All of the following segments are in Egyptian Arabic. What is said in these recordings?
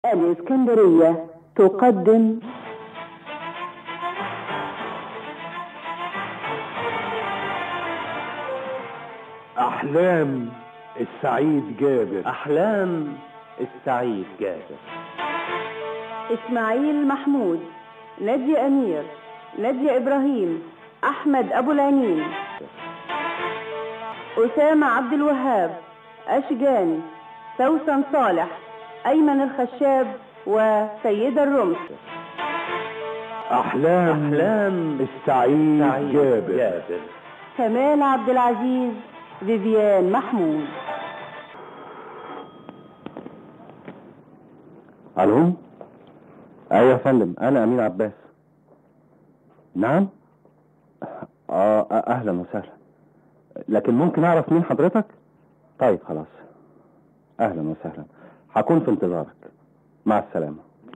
الإسكندرية تقدم أحلام السعيد جابر أحلام السعيد جابر إسماعيل محمود نادي أمير نادي إبراهيم أحمد أبو العنين أسامة عبد الوهاب أشجان سوسن صالح أيمن الخشاب وسيدة الرمح أحلام أحلام السعيد السعيد جابر جابر كمال عبد العزيز فيفيان محمود الو ايوه يا فندم انا امين عباس نعم اه آه، اهلا وسهلا لكن ممكن اعرف مين حضرتك طيب خلاص اهلا وسهلا هكون في انتظارك مع السلامة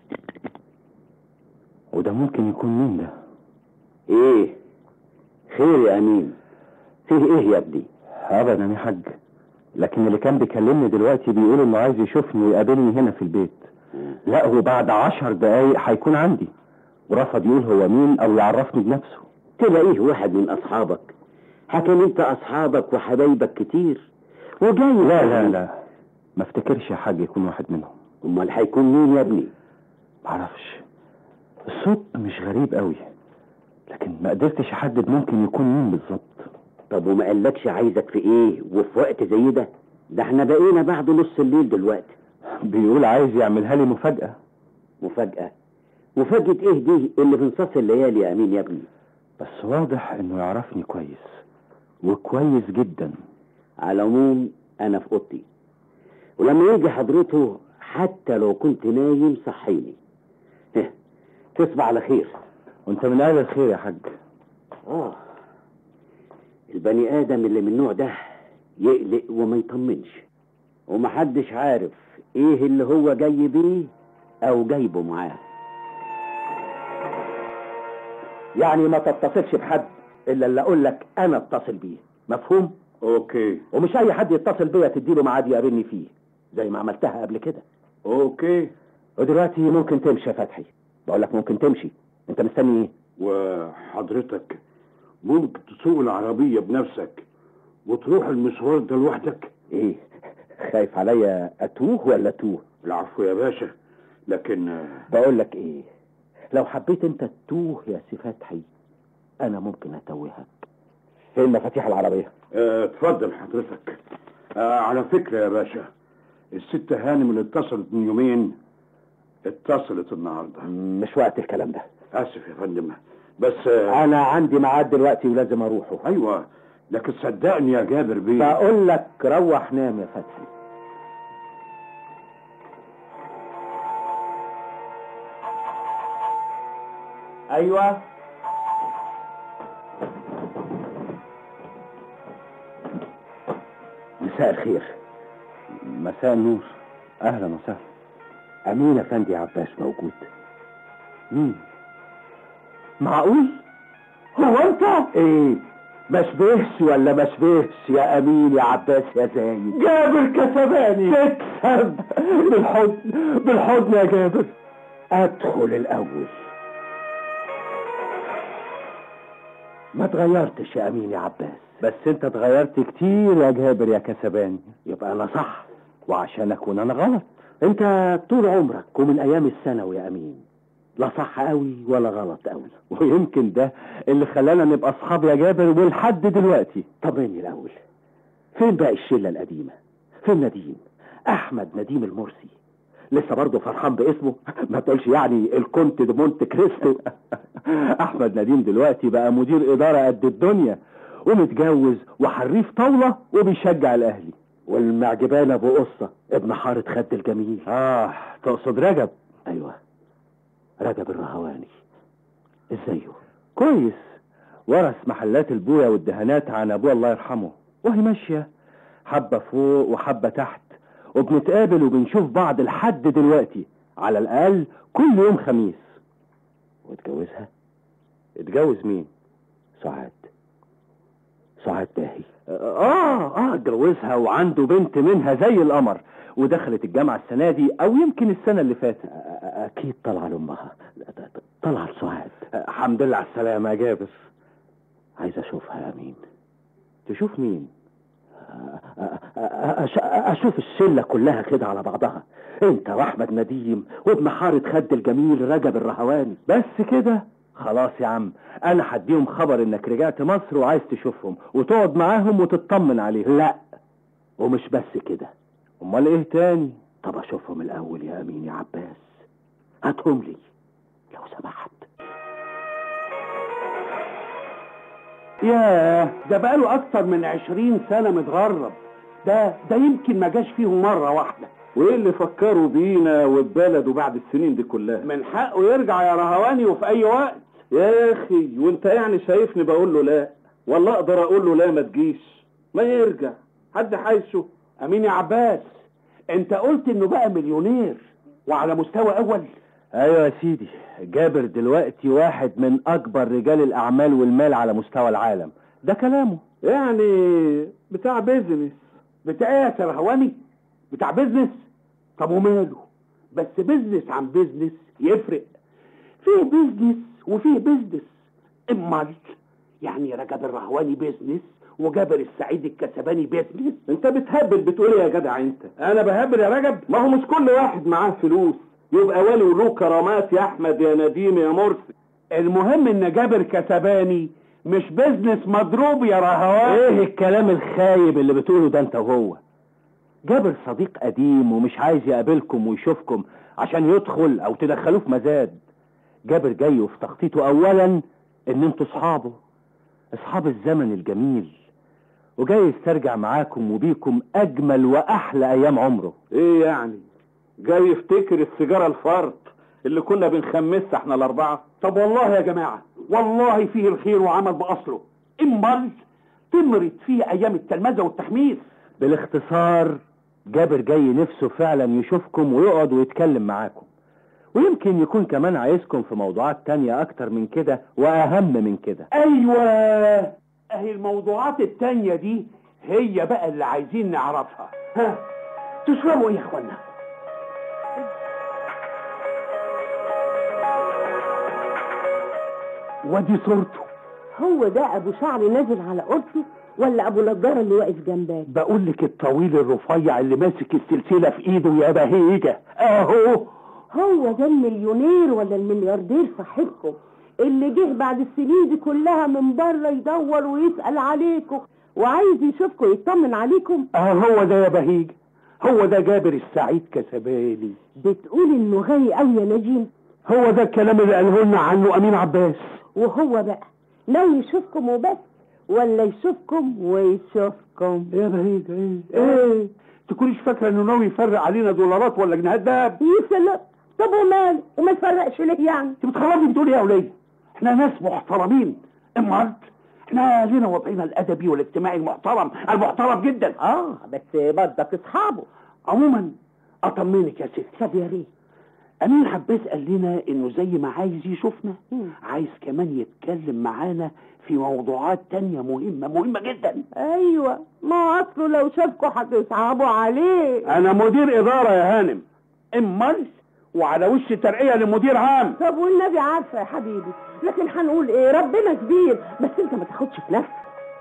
وده ممكن يكون مين ده ايه خير يا امين فيه ايه يا ابني ابدا يا حاج لكن اللي كان بيكلمني دلوقتي بيقول انه عايز يشوفني ويقابلني هنا في البيت لا هو بعد عشر دقايق هيكون عندي ورفض يقول هو مين او يعرفني بنفسه تلاقيه واحد من اصحابك حكم انت اصحابك وحبايبك كتير وجاي لا لا لا ما افتكرش يا حاج يكون واحد منهم امال هيكون مين يا ابني معرفش الصوت مش غريب قوي لكن ما قدرتش احدد ممكن يكون مين بالظبط طب وما قالكش عايزك في ايه وفي وقت زي ده ده احنا بقينا بعد نص الليل دلوقتي بيقول عايز يعملها لي مفاجأة مفاجأة مفاجأة ايه دي اللي في نصاص الليالي يا امين يا ابني بس واضح انه يعرفني كويس وكويس جدا على العموم انا في اوضتي ولما يجي حضرته حتى لو كنت نايم صحيني هه، تصبح على خير وانت من اهل الخير يا حاج اه البني ادم اللي من النوع ده يقلق وما يطمنش ومحدش عارف ايه اللي هو جاي بيه او جايبه معاه يعني ما تتصلش بحد الا اللي اقول لك انا اتصل بيه مفهوم أوكي ومش اي حد يتصل بيا تديله ميعاد يقابلني فيه زي ما عملتها قبل كده أوكي ودلوقتي ممكن تمشي يا فتحي بقول لك ممكن تمشي انت مستني ايه وحضرتك ممكن تسوق العربية بنفسك وتروح المشوار ده لوحدك ايه خايف عليا اتوه ولا اتوه العفو يا باشا لكن آه، بقول لك ايه لو حبيت انت تتوه يا سي فتحي انا ممكن اتوهك فين مفاتيح العربيه آه، اتفضل حضرتك آه، على فكرة يا باشا الست هانم اللي اتصلت من يومين اتصلت النهارده مش وقت الكلام ده اسف يا فندم بس آه، انا عندي ميعاد دلوقتي ولازم اروحه ايوه لكن صدقني يا جابر بيه بقول لك روح نام يا فتحي ايوه مساء الخير مساء النور اهلا وسهلا امين افندي عباس موجود مين معقول هو انت ايه ما شبهش ولا ما شبهش يا امين يا عباس يا زايد جابر كسباني تكسب بالحضن بالحضن يا جابر ادخل الاول ما اتغيرتش يا امين يا عباس بس انت اتغيرت كتير يا جابر يا كسباني يبقى انا صح وعشان اكون انا غلط انت طول عمرك ومن ايام الثانوي يا امين لا صح قوي ولا غلط قوي ويمكن ده اللي خلانا نبقى اصحاب يا جابر ولحد دلوقتي طمني الاول فين بقى الشله القديمه فين نديم احمد نديم المرسي لسه برضه فرحان باسمه ما تقولش يعني الكونت دي مونت كريستو احمد نديم دلوقتي بقى مدير اداره قد الدنيا ومتجوز وحريف طاوله وبيشجع الاهلي والمعجبان ابو قصه ابن حاره خد الجميل اه تقصد رجب ايوه رجب الرهواني ازايه كويس ورث محلات البويا والدهانات عن ابوه الله يرحمه وهي ماشيه حبه فوق وحبه تحت وبنتقابل وبنشوف بعض لحد دلوقتي على الاقل كل يوم خميس واتجوزها اتجوز مين سعاد سعاد باهي اه اه اتجوزها وعنده بنت منها زي القمر ودخلت الجامعة السنة دي او يمكن السنة اللي فاتت أ- أ- اكيد طالعه لامها طلعت سعاد آه، الحمد لله على السلامة يا جابر عايز اشوفها يا امين تشوف مين أ- أ- أش- اشوف الشله كلها كده على بعضها انت واحمد نديم وابن حارة خد الجميل رجب الرهواني بس كده خلاص يا عم انا هديهم خبر انك رجعت مصر وعايز تشوفهم وتقعد معاهم وتطمن عليهم لا ومش بس كده امال ايه تاني طب اشوفهم الاول يا امين يا عباس هاتهم لي لو سمحت ياه ده بقاله اكتر من عشرين سنة متغرب ده ده يمكن ما جاش فيهم مرة واحدة وايه اللي فكروا بينا وببلده بعد السنين دي كلها من حقه يرجع يا رهواني وفي اي وقت يا اخي وانت يعني شايفني بقول له لا ولا اقدر اقول له لا ما تجيش ما يرجع حد حايشه امين يا عباس انت قلت انه بقى مليونير وعلى مستوى اول ايوه يا سيدي جابر دلوقتي واحد من اكبر رجال الاعمال والمال على مستوى العالم ده كلامه يعني بتاع بيزنس بتاع ايه يا رهواني بتاع بيزنس طب وماله بس بيزنس عن بيزنس يفرق فيه بيزنس وفيه بيزنس امال يعني رجب الرهواني بيزنس وجابر السعيد الكسباني بيزنس انت بتهبل بتقول ايه يا جدع انت انا بهبل يا رجب ما هو مش كل واحد معاه فلوس يبقى والي وله كرامات يا احمد يا نديم يا مرسي المهم ان جابر كسباني مش بيزنس مضروب يا رهواني ايه الكلام الخايب اللي بتقوله ده انت وهو جابر صديق قديم ومش عايز يقابلكم ويشوفكم عشان يدخل او تدخلوه في مزاد جابر جاي وفي تخطيطه اولا ان انتوا اصحابه اصحاب الزمن الجميل وجاي يسترجع معاكم وبيكم اجمل واحلى ايام عمره ايه يعني جاي يفتكر السيجاره الفرط اللي كنا بنخمسها احنا الاربعه طب والله يا جماعة والله فيه الخير وعمل بأصله امال تمرت فيه أيام التلمذة والتخميس بالاختصار جابر جاي نفسه فعلا يشوفكم ويقعد ويتكلم معاكم ويمكن يكون كمان عايزكم في موضوعات تانية اكتر من كده واهم من كده أيوة أهي الموضوعات التانية دي هي بقى اللي عايزين نعرفها ها تشربوا إيه يا إخوانا ودي صورته هو ده ابو شعر نازل على اوضته ولا ابو نضاره اللي واقف جنبك بقول لك الطويل الرفيع اللي ماسك السلسلة في ايده يا بهيجة اهو هو ده المليونير ولا الملياردير صاحبكم اللي جه بعد السنين دي كلها من بره يدور ويسأل عليكم وعايز يشوفكم يطمن عليكم اه هو ده يا بهيج هو ده جابر السعيد كسباني بتقول انه غني قوي يا نجيم هو ده الكلام اللي قاله لنا عنه امين عباس وهو بقى ناوي يشوفكم وبس ولا يشوفكم ويشوفكم يا بهيج ايه ايه تكونيش فاكره انه ناوي يفرق علينا دولارات ولا جنيهات دهب يسلم طب وماله وما يفرقش ليه يعني انت بتخرجي بتقولي يا وليه احنا ناس محترمين امال احنا لينا وضعنا الادبي والاجتماعي المحترم المحترم جدا اه بس برضك اصحابه عموما اطمنك يا ستي طب يا ريت امين عباس قال لنا انه زي ما عايز يشوفنا مم. عايز كمان يتكلم معانا في موضوعات تانية مهمة مهمة جدا ايوه ما هو اصله لو شافكوا هتصعبوا عليه انا مدير ادارة يا هانم امال وعلى وش ترقية لمدير عام طب والنبي عارفه يا حبيبي لكن هنقول ايه ربنا كبير بس انت ما تاخدش في نفسك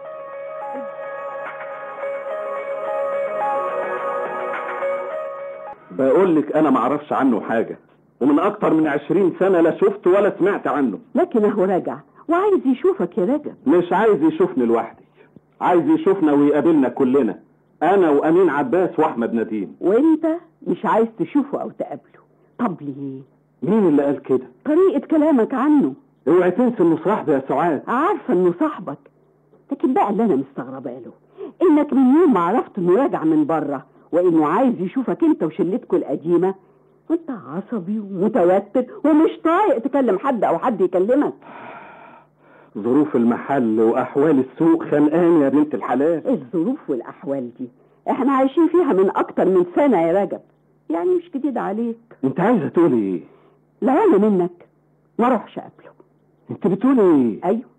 بقول لك انا ما اعرفش عنه حاجه ومن اكتر من عشرين سنه لا شفت ولا سمعت عنه لكن اهو راجع وعايز يشوفك يا رجب مش عايز يشوفني لوحدي عايز يشوفنا ويقابلنا كلنا انا وامين عباس واحمد نديم وانت مش عايز تشوفه او تقابله طب ليه مين اللي قال كده طريقه كلامك عنه اوعي تنسى انه صاحبي يا سعاد عارفه انه صاحبك لكن بقى اللي انا مستغربه له انك من يوم ما عرفت انه راجع من بره وانه عايز يشوفك انت وشلتكوا القديمه وانت عصبي ومتوتر ومش طايق تكلم حد او حد يكلمك ظروف المحل واحوال السوق خانقاني يا بنت الحلال الظروف والاحوال دي احنا عايشين فيها من اكتر من سنه يا رجب يعني مش جديد عليك انت عايزه تقولي ايه لو انا منك ما اروحش اقابله انت بتقولي ايه ايوه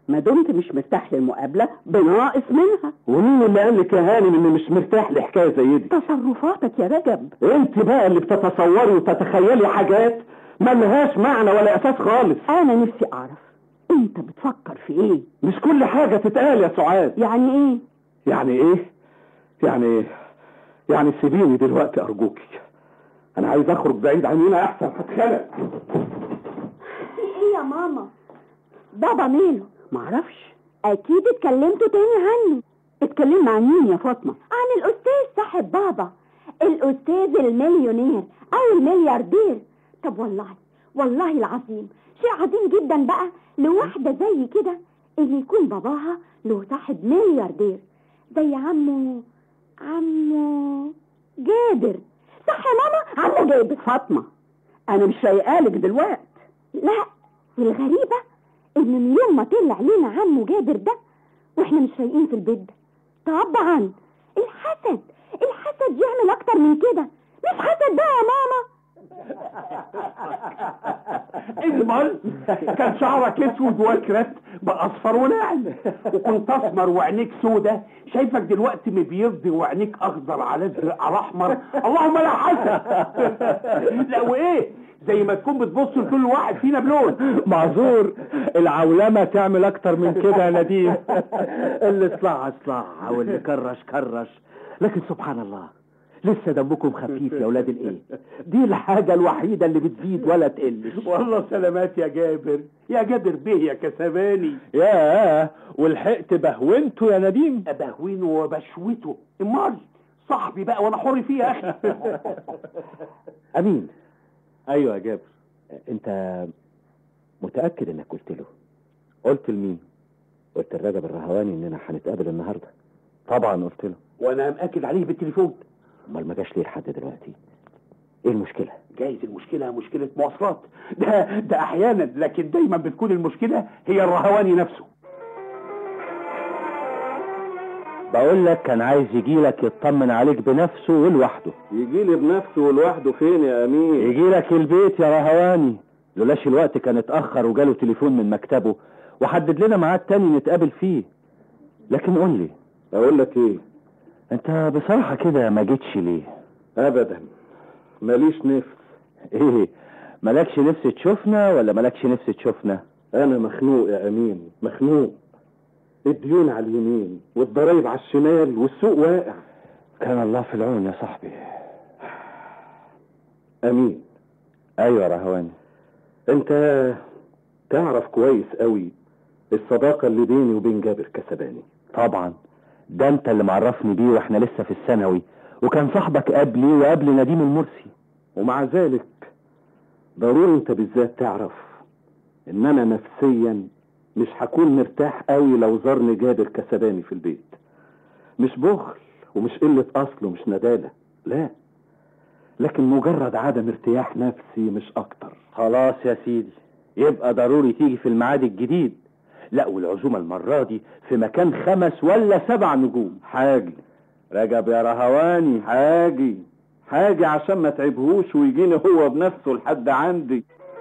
ما دمت مش مرتاح للمقابلة بناقص منها ومين اللي قال لك يا هانم اني مش مرتاح لحكايه زي دي تصرفاتك يا رجب انت بقى اللي بتتصوري وتتخيلي حاجات ملهاش معنى ولا اساس خالص انا نفسي اعرف انت بتفكر في ايه مش كل حاجه تتقال يا سعاد يعني ايه يعني ايه يعني يعني سيبيني دلوقتي ارجوكي انا عايز اخرج بعيد عن هنا احسن هتخلق في ايه يا ماما بابا ماله معرفش اكيد اتكلمتوا تاني عنه اتكلمنا عن مين يا فاطمة عن الاستاذ صاحب بابا الاستاذ المليونير او الملياردير طب والله والله العظيم شيء عظيم جدا بقى لواحدة زي كده ان يكون باباها له صاحب ملياردير زي عمه عمه جابر صح يا ماما عمه جابر فاطمة انا مش رايقالك دلوقتي لا والغريبة ان من يوم ما طلع لنا عمه جابر ده واحنا مش رايقين في البيت ده طبعا الحسد الحسد يعمل اكتر من كده مش حسد بقى يا ماما اجمل كان شعرك اسود واكرت بقى اصفر وناعم وكنت اسمر وعينيك سودة شايفك دلوقتي مبيض وعينيك اخضر على ازرق على احمر اللهم لا حسد لا وايه زي ما تكون بتبص لكل واحد فينا بلون معذور العولمة تعمل اكتر من كده يا نديم اللي صلع صلع واللي كرش كرش لكن سبحان الله لسه دمكم خفيف يا ولاد الايه دي الحاجة الوحيدة اللي بتزيد ولا تقلش والله سلامات يا جابر يا جابر بيه يا كسباني ياه ولحقت بهونته يا نديم بهوينه وبشوته امال صاحبي بقى وانا حر فيه يا اخي امين ايوه يا جابر انت متأكد انك قلت له قلت لمين قلت الرجب الرهواني اننا هنتقابل النهارده طبعا قلت له وانا مأكد عليه بالتليفون امال ما جاش ليه لحد دلوقتي ايه المشكلة جايز المشكلة مشكلة مواصلات ده ده احيانا لكن دايما بتكون المشكلة هي الرهواني نفسه بقول لك كان عايز يجي لك يطمن عليك بنفسه ولوحده يجي لي بنفسه ولوحده فين يا امين يجي لك البيت يا رهواني لولاش الوقت كان اتأخر وجاله تليفون من مكتبه وحدد لنا ميعاد تاني نتقابل فيه لكن قول لي اقول لك ايه انت بصراحة كده ما جيتش ليه ابدا ماليش نفس ايه مالكش نفس تشوفنا ولا مالكش نفس تشوفنا انا مخنوق يا امين مخنوق الديون على اليمين والضرايب على الشمال والسوق واقع كان الله في العون يا صاحبي امين ايوه يا رهواني انت تعرف كويس قوي الصداقة اللي بيني وبين جابر كسباني طبعا ده انت اللي معرفني بيه واحنا لسه في الثانوي وكان صاحبك قبلي وقبل نديم المرسي ومع ذلك ضروري انت بالذات تعرف ان انا نفسيا مش هكون مرتاح قوي لو زارني جابر كسباني في البيت مش بخل ومش قلة اصل ومش ندالة لا لكن مجرد عدم ارتياح نفسي مش اكتر خلاص يا سيدي يبقى ضروري تيجي في الميعاد الجديد لا والعزومة المرة دي في مكان خمس ولا سبع نجوم حاجي رجب يا رهواني حاجي حاجي عشان ما تعبهوش ويجيني هو بنفسه لحد عندي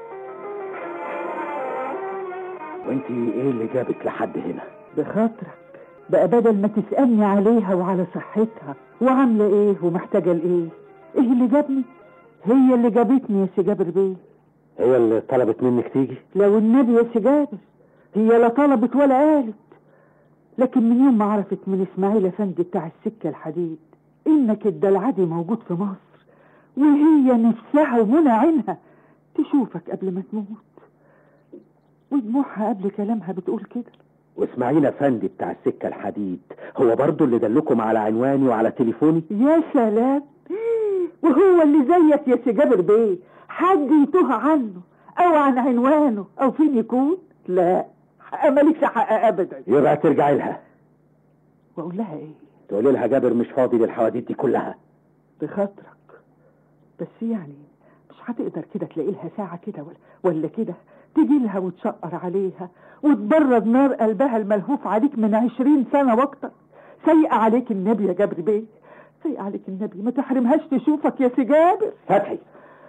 وانت ايه اللي جابك لحد هنا بخاطرك بقى بدل ما تسألني عليها وعلى صحتها وعاملة ايه ومحتاجة لايه ايه اللي جابني هي اللي جابتني يا سي جابر بيه هي اللي طلبت منك تيجي لو النبي يا سي جابر هي لا طلبت ولا قالت لكن من يوم ما عرفت من اسماعيل افندي بتاع السكة الحديد انك الدلعدي موجود في مصر وهي نفسها ومنى عينها تشوفك قبل ما تموت ودموعها قبل كلامها بتقول كده واسماعيل افندي بتاع السكة الحديد هو برضو اللي دلكم على عنواني وعلى تليفوني يا سلام وهو اللي زيك يا سي جابر بيه حد يتوه عنه او عن عنوانه او فين يكون لا حق مالكش حق ابدا يبقى ترجعي لها واقول لها ايه تقولي لها جابر مش فاضي للحواديت دي كلها بخاطرك بس يعني مش هتقدر كده تلاقي لها ساعة كده ولا, ولا كده تجي لها وتشقر عليها وتبرد نار قلبها الملهوف عليك من عشرين سنة واكتر سيئة عليك النبي يا جابر بيه سيئة عليك النبي ما تحرمهاش تشوفك يا سي جابر فتحي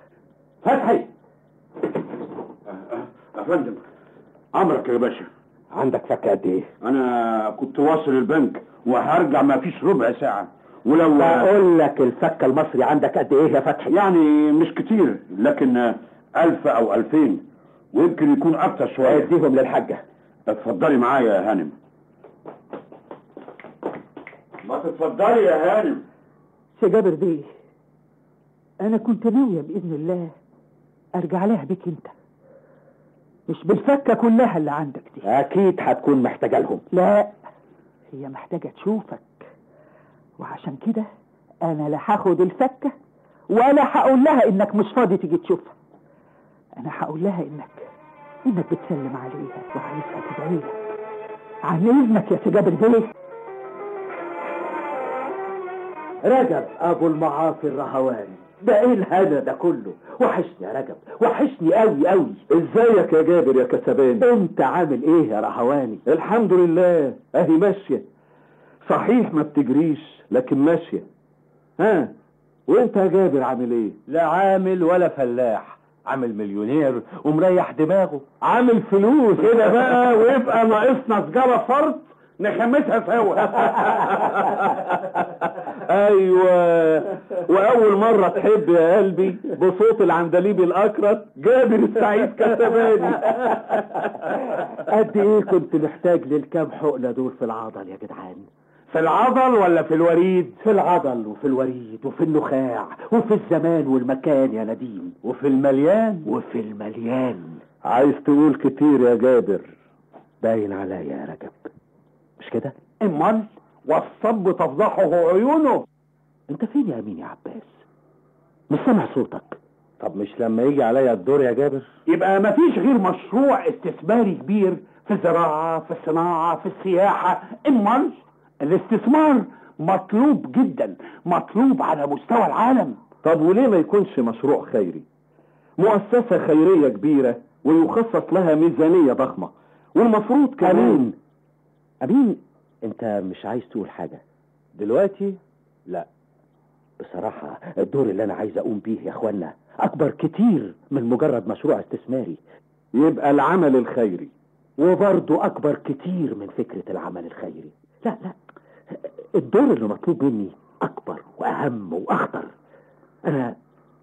فتحي يا فندم امرك يا باشا عندك فك قد ايه انا كنت واصل البنك وهرجع ما فيش ربع ساعة ولو بقول لك الفك المصري عندك قد ايه يا فتحي يعني مش كتير لكن ألف أو ألفين ويمكن يكون أكتر شوية اديهم للحاجة اتفضلي معايا يا هانم ما تتفضلي يا هانم يا جابر بيه انا كنت ناويه باذن الله ارجع لها بيك انت مش بالفكه كلها اللي عندك دي اكيد هتكون محتاجة لهم لا هي محتاجه تشوفك وعشان كده انا لا هاخد الفكه ولا هقول لها انك مش فاضي تيجي تشوفها انا هقول لها انك انك بتسلم عليها وعايزها تدعي لك عن اذنك يا سجابر بيه رجب ابو المعاصي الرهواني ده ايه الهنا ده كله وحشني يا رجب وحشني قوي قوي ازيك يا جابر يا كسباني انت عامل ايه يا رهواني الحمد لله اهي ماشيه صحيح ما بتجريش لكن ماشيه ها وانت يا جابر عامل ايه لا عامل ولا فلاح عامل مليونير ومريح دماغه عامل فلوس كده بقى ويبقى ناقصنا سجارة فرد نخمسها سوا ايوه واول مره تحب يا قلبي بصوت العندليب الاكرت جابر السعيد كسباني قد ايه كنت محتاج للكام حقنه دول في العضل يا جدعان في العضل ولا في الوريد في العضل وفي الوريد وفي النخاع وفي الزمان والمكان يا نديم وفي المليان وفي المليان عايز تقول كتير يا جابر باين عليا يا رجب مش كده امال والصب تفضحه عيونه انت فين يا امين يا عباس مش سامع صوتك طب مش لما يجي عليا الدور يا جابر يبقى ما فيش غير مشروع استثماري كبير في الزراعة في الصناعة في السياحة امال الاستثمار مطلوب جدا مطلوب على مستوى العالم طب وليه ما يكونش مشروع خيري مؤسسة خيرية كبيرة ويخصص لها ميزانية ضخمة والمفروض كمان امين امين انت مش عايز تقول حاجة دلوقتي لا بصراحة الدور اللي انا عايز اقوم بيه يا اخوانا اكبر كتير من مجرد مشروع استثماري يبقى العمل الخيري وبرضه اكبر كتير من فكرة العمل الخيري لا لا الدور اللي مطلوب مني اكبر واهم واخطر انا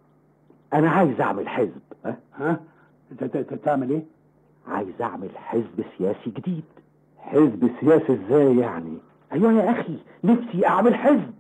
انا عايز اعمل حزب ها ها ت- ت- ت- تعمل ايه عايز اعمل حزب سياسي جديد حزب سياسي ازاي يعني ايوه يا اخي نفسي اعمل حزب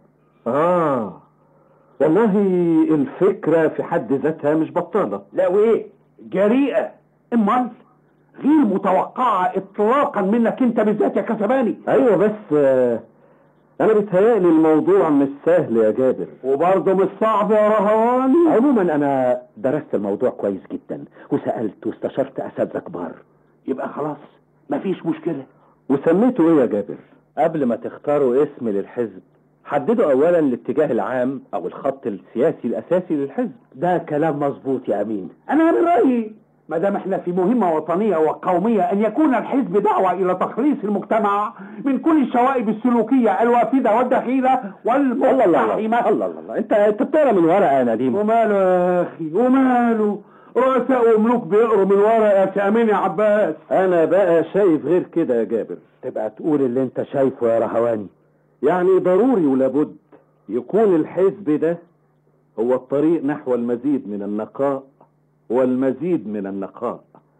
اه والله الفكرة في حد ذاتها مش بطالة لا وايه جريئة امال غير متوقعة اطلاقا منك انت بالذات يا كسباني ايوه بس آه، انا بيتهيألي الموضوع مش سهل يا جابر وبرضه مش صعب يا رهواني عموما انا درست الموضوع كويس جدا وسألت واستشرت اساتذة كبار يبقى خلاص مفيش مشكلة وسميته ايه يا جابر قبل ما تختاروا اسم للحزب حددوا اولا الاتجاه العام او الخط السياسي الاساسي للحزب ده كلام مظبوط يا امين انا من رأيي ما دام احنا في مهمة وطنية وقومية ان يكون الحزب دعوة الى تخليص المجتمع من كل الشوائب السلوكية الوافدة والدخيلة الله الله الله والمقتحمة الله الله الله انت انت بتقرا من ورقه يا نديم وماله يا اخي وماله رؤساء وملوك بيقروا من ورقة يا امين يا عباس انا بقى شايف غير كده يا جابر تبقى تقول اللي انت شايفه يا رهواني يعني ضروري ولابد يكون الحزب ده هو الطريق نحو المزيد من النقاء والمزيد من النقاء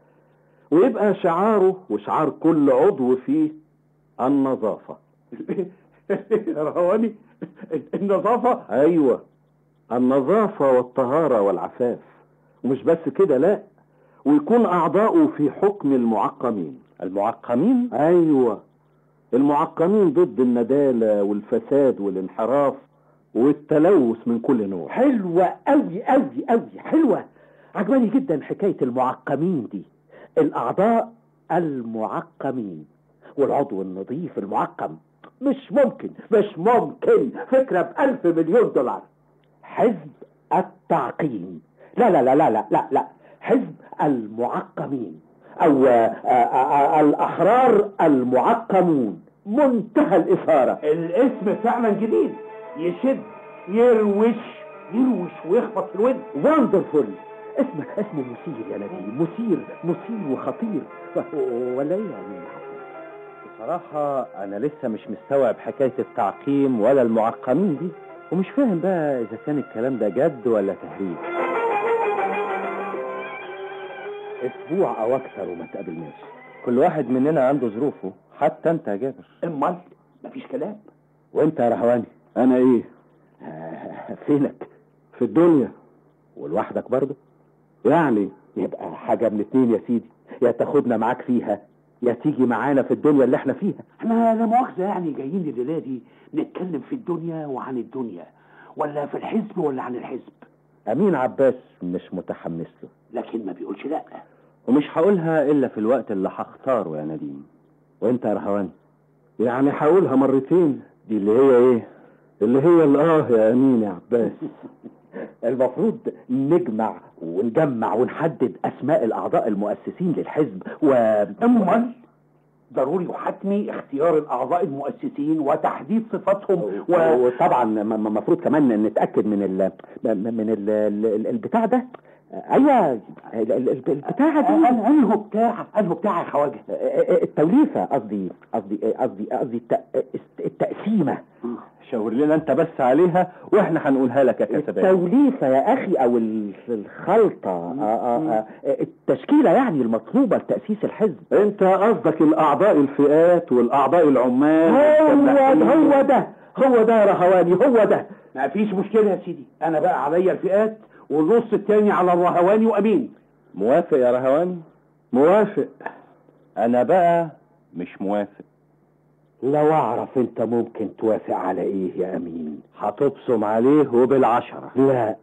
ويبقى شعاره وشعار كل عضو فيه النظافة يا رواني النظافة ايوه النظافة والطهارة والعفاف ومش بس كده لا ويكون اعضاؤه في حكم المعقمين المعقمين ايوه المعقمين ضد الندالة والفساد والانحراف والتلوث من كل نوع حلوة قوي قوي قوي حلوة عجباني جدا حكاية المعقمين دي الأعضاء المعقمين والعضو النظيف المعقم مش ممكن مش ممكن فكرة بألف مليون دولار حزب التعقيم لا لا لا لا لا لا, لا. حزب المعقمين أو آه، آه، آه، الأحرار المعقمون منتهى الإثارة الاسم فعلا جديد يشد يروش يروش ويخبط في الود وندرفول اسمك اسمه مثير يا نديم مثير مثير وخطير ف- ولا ايه يا أمين عباس؟ بصراحة أنا لسه مش مستوعب حكاية التعقيم ولا المعقمين دي ومش فاهم بقى إذا كان الكلام ده جد ولا تهريج اسبوع او اكثر وما تقابلناش كل واحد مننا عنده ظروفه حتى أنت يا جابر امال مفيش كلام وانت يا رهواني انا ايه آه، فينك في الدنيا ولوحدك برضه يعني يبقى حاجه من اتنين يا سيدي يا تاخدنا معاك فيها يا تيجي معانا في الدنيا اللي احنا فيها احنا لا مؤاخذة يعني جايين الليلة دي نتكلم في الدنيا وعن الدنيا ولا في الحزب ولا عن الحزب امين عباس مش متحمس له لكن ما بيقولش لا ومش هقولها إلا في الوقت اللي هختاره يا نديم وانت يا رهواني يعني هقولها مرتين دي اللي هي ايه اللي هي الاه يا امين يا عباس المفروض نجمع ونجمع ونحدد اسماء الاعضاء المؤسسين للحزب و امال ضروري وحتمي اختيار الاعضاء المؤسسين وتحديد صفاتهم و... وطبعا المفروض كمان نتاكد من ال من ال ال- البتاع ده ايوه ال- ال- البتاعه دي انه بتاع انه بتاع يا خواجه التوليفه قصدي قصدي قصدي قصدي الت- التقسيمه شاور لنا أنت بس عليها وإحنا هنقولها لك يا كسبان التوليفه يا اخي او ال- الخلطه آه، آه، آه، التشكيله يعني المطلوبه لتاسيس الحزب انت قصدك الاعضاء الفئات والاعضاء العمال هو هو ده هو ده يا رهواني هو ده ما فيش مشكلة يا سيدي انا بقى عليا الفئات والنص التاني على الرهواني وامين موافق يا رهواني موافق أنا بقى مش موافق لو اعرف انت ممكن توافق على ايه يا امين هتبصم عليه وبالعشرة لا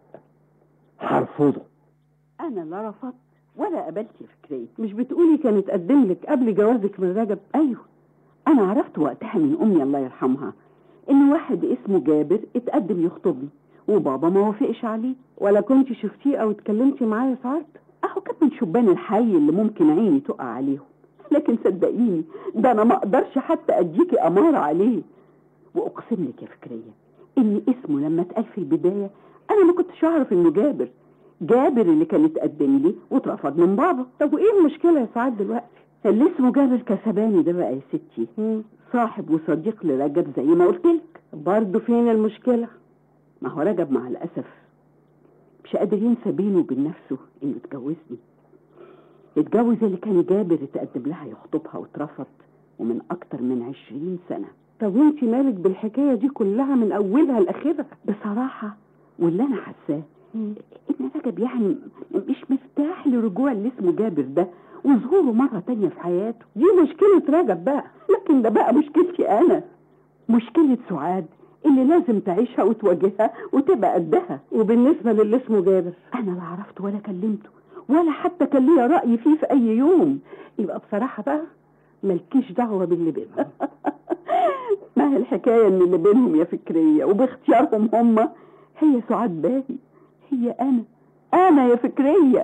هرفضه انا لا رفضت ولا قبلت فكرية مش بتقولي كان اتقدم لك قبل جوازك من رجب ايوه انا عرفت وقتها من امي الله يرحمها ان واحد اسمه جابر اتقدم يخطبني وبابا ما وافقش عليه ولا كنت شفتيه او اتكلمتي معاه ساعات اهو كان من شبان الحي اللي ممكن عيني تقع عليهم لكن صدقيني ده انا ما اقدرش حتى اديكي اماره عليه واقسم لك يا فكريه ان اسمه لما اتقال في البدايه انا ما كنتش اعرف انه جابر جابر اللي كان اتقدم لي واترفض من بابا طب وايه المشكله يا سعاد دلوقتي اللي اسمه جابر كسباني ده بقى يا ستي صاحب وصديق لرجب زي ما قلت لك برضه فين المشكله ما هو رجب مع الاسف مش قادر ينسى بينه وبين نفسه انه اتجوزني اتجوز اللي كان جابر اتقدم لها يخطبها واترفض ومن اكتر من عشرين سنه طب وانتي مالك بالحكايه دي كلها من اولها لاخرها بصراحه واللي انا حاساه ان رجب يعني مش مرتاح لرجوع اللي اسمه جابر ده وظهوره مرة تانية في حياته دي مشكلة رجب بقى لكن ده بقى مشكلتي أنا مشكلة سعاد اللي لازم تعيشها وتواجهها وتبقى قدها وبالنسبة للي اسمه جابر أنا لا عرفت ولا كلمته ولا حتى كان ليا رأي فيه في أي يوم يبقى بصراحة بقى مالكيش دعوة باللي بينهم ما هي الحكاية ان اللي بينهم يا فكرية وباختيارهم هم هي سعاد باهي هي انا انا يا فكرية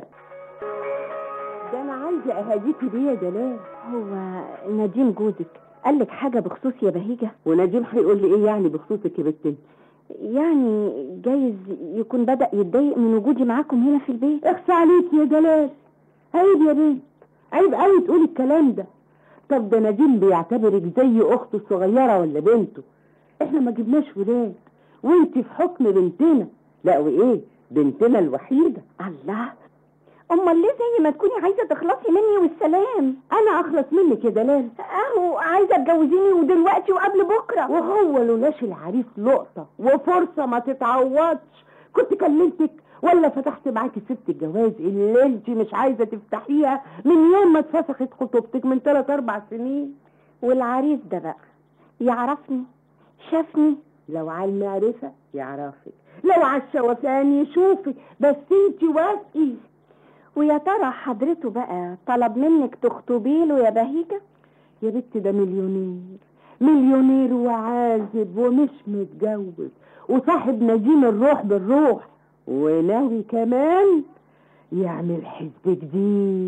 ده انا عايزة اهديكي بيه يا جلال هو نديم جوزك قال لك حاجة بخصوص يا بهيجة ونجيب هيقول لي ايه يعني بخصوصك يا بنت انت يعني جايز يكون بدأ يتضايق من وجودي معاكم هنا في البيت اخفى عليك يا جلال عيب يا بنت عيب قوي تقولي الكلام ده طب ده نديم بيعتبرك زي اخته الصغيره ولا بنته احنا ما جبناش ولاد وانت في حكم بنتنا لا وايه بنتنا الوحيده الله امال ليه زي ما تكوني عايزه تخلصي مني والسلام انا اخلص منك يا دلال اهو عايزه تجوزيني ودلوقتي وقبل بكره وهو لولاش العريس لقطه وفرصه ما تتعوضش كنت كلمتك ولا فتحت معاكي ست الجواز اللي انت مش عايزه تفتحيها من يوم ما اتفسخت خطوبتك من ثلاث اربع سنين والعريس ده بقى يعرفني شافني لو على المعرفه يعرفك لو على الشوفان يشوفك بس انت وافقي ويا ترى حضرته بقى طلب منك تخطبي له يا بهيجة يا بنت ده مليونير مليونير وعازب ومش متجوز وصاحب نديم الروح بالروح وناوي كمان يعمل حزب جديد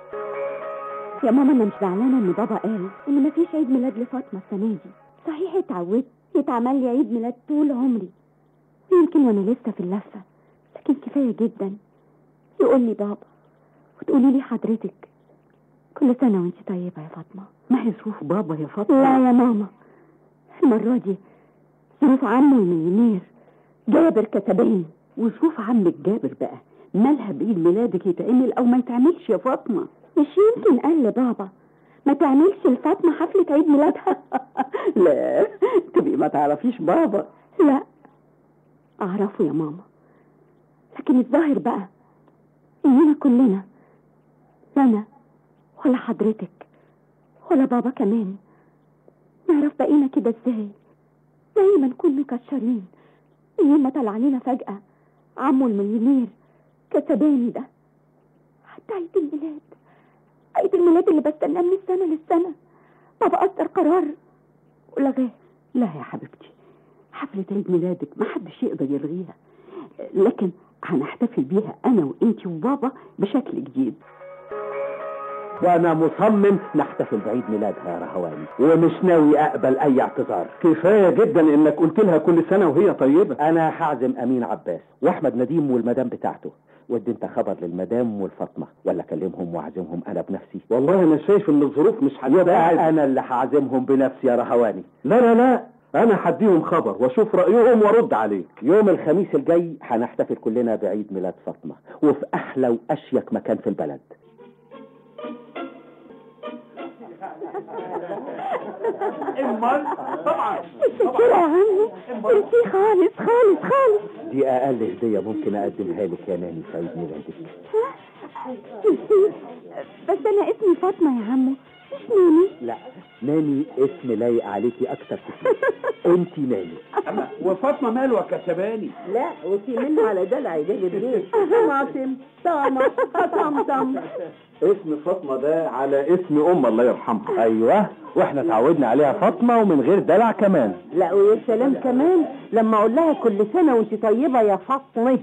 يا ماما انا مش زعلانه ان بابا قال ان مفيش عيد ميلاد لفاطمه السنه دي صحيح اتعودت يتعمل لي عيد ميلاد طول عمري يمكن وانا لسه في اللفه لكن كفايه جدا يقول لي بابا وتقولي لي حضرتك كل سنة وانت طيبة يا فاطمة ما هي ظروف بابا يا فاطمة لا يا ماما المرة دي ظروف عمه المليونير جابر كتباني وظروف عمك جابر بقى مالها بعيد ميلادك يتعمل او ما يتعملش يا فاطمة مش يمكن قال لبابا ما تعملش لفاطمة حفلة عيد ميلادها لا تبقي ما تعرفيش بابا لا أعرفه يا ماما لكن الظاهر بقى إننا كلنا لا أنا ولا حضرتك ولا بابا كمان نعرف بقينا كده ازاي زي ما نكون مكشرين من ما طلع علينا فجأة عمو المليونير كسباني ده حتى عيد الميلاد عيد الميلاد اللي بستناه من السنة للسنة بابا أصدر قرار ولغاه لا يا حبيبتي حفلة عيد ميلادك ما حدش يقدر يلغيها لكن هنحتفل بيها انا وانتي وبابا بشكل جديد وانا مصمم نحتفل بعيد ميلادها يا رهواني ومش ناوي اقبل اي اعتذار كفاية جدا انك قلت لها كل سنة وهي طيبة انا هعزم امين عباس واحمد نديم والمدام بتاعته ودي انت خبر للمدام والفاطمه ولا اكلمهم واعزمهم انا بنفسي والله انا شايف ان الظروف مش هتساعد يبقى انا اللي هعزمهم بنفسي يا رهواني لا لا لا انا هديهم خبر واشوف رأيهم وارد عليك يوم الخميس الجاي هنحتفل كلنا بعيد ميلاد فاطمه وفي احلى واشيك مكان في البلد امال طبعا متشكرة يا عمي ميرسي خالص خالص خالص دي اقل هديه ممكن اقدمها لك يا ناني في عيد ميلادك ميرسي بس أنا اسمي فاطمة يا عمو مش ناني لا ناني اسم لايق عليكي اكتر كتير انت ناني أما وفاطمه ماله كسباني لا وفي منه على دلع جابر ليه طماطم طامة طمطم اسم فاطمة ده على اسم ام الله يرحمها ايوه واحنا اتعودنا عليها فاطمه ومن غير دلع كمان لا ويا سلام كمان لما اقول لها كل سنة وانت طيبة يا فاطمة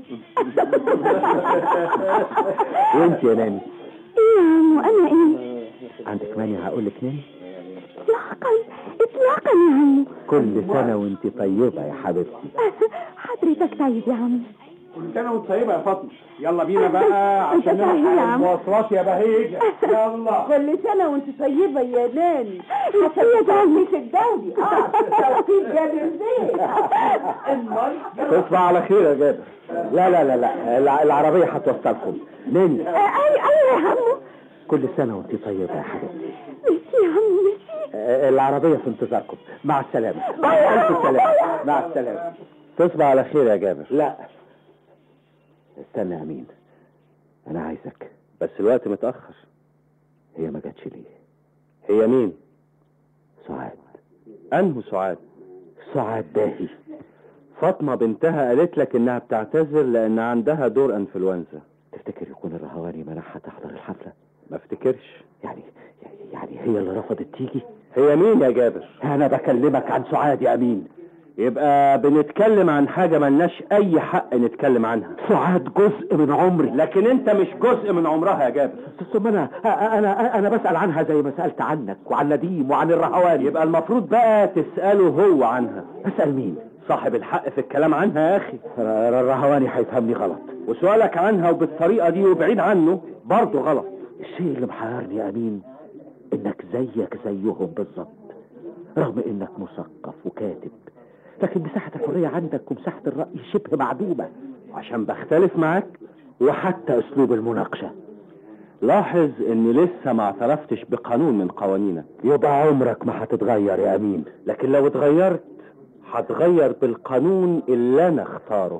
وانت يا ناني ايه يا عمو أنا ايه عندك مانع هقول لك ناني اطلاقا اطلاقا يا عمو كل سنه وانت طيبه يا حبيبتي حضرتك طيب يا عمو كل سنه وانت طيبه يا فاطمه يلا بينا بقى أنت عشان طيب يا نلحق عم. المواصلات يا بهيجه يلا كل سنة وانت طيبة يا ناني يا عمي تتجوزي اه توفيق جابر زين تصبح على خير يا جابر لا لا لا لا الع- العربيه هتوصلكم ناني اي اي يا عمو كل سنه وانت طيبه يا حبيبتي ميرسي يا عمو ميرسي آه، العربيه في انتظاركم مع السلامه الف سلامه مع السلامه تصبح على خير يا جابر لا استنى يا امين انا عايزك بس الوقت متأخر هي ما جاتش ليه هي مين سعاد انه سعاد سعاد باهي فاطمة بنتها قالت لك انها بتعتذر لان عندها دور انفلونزا تفتكر يكون الرهواني منعها تحضر الحفله ما افتكرش يعني يعني هي اللي رفضت تيجي هي مين يا جابر انا بكلمك عن سعاد يا امين يبقى بنتكلم عن حاجة ملناش اي حق نتكلم عنها سعاد جزء من عمري لكن انت مش جزء من عمرها يا جابر ثم انا انا انا بسال عنها زي ما سالت عنك وعن نديم وعن الرهواني يبقى المفروض بقى تسأله هو عنها اسال مين صاحب الحق في الكلام عنها يا اخي الرهواني هيفهمني غلط وسؤالك عنها وبالطريقة دي وبعيد عنه برضه غلط الشيء اللي محيرني يا امين انك زيك زيهم بالظبط رغم انك مثقف وكاتب لكن مساحة الحرية عندك ومساحة الرأي شبه معدومة عشان بختلف معاك وحتى اسلوب المناقشة لاحظ اني لسه ما اعترفتش بقانون من قوانينك يبقى عمرك ما هتتغير يا امين لكن لو اتغيرت هتغير بالقانون اللي انا اختاره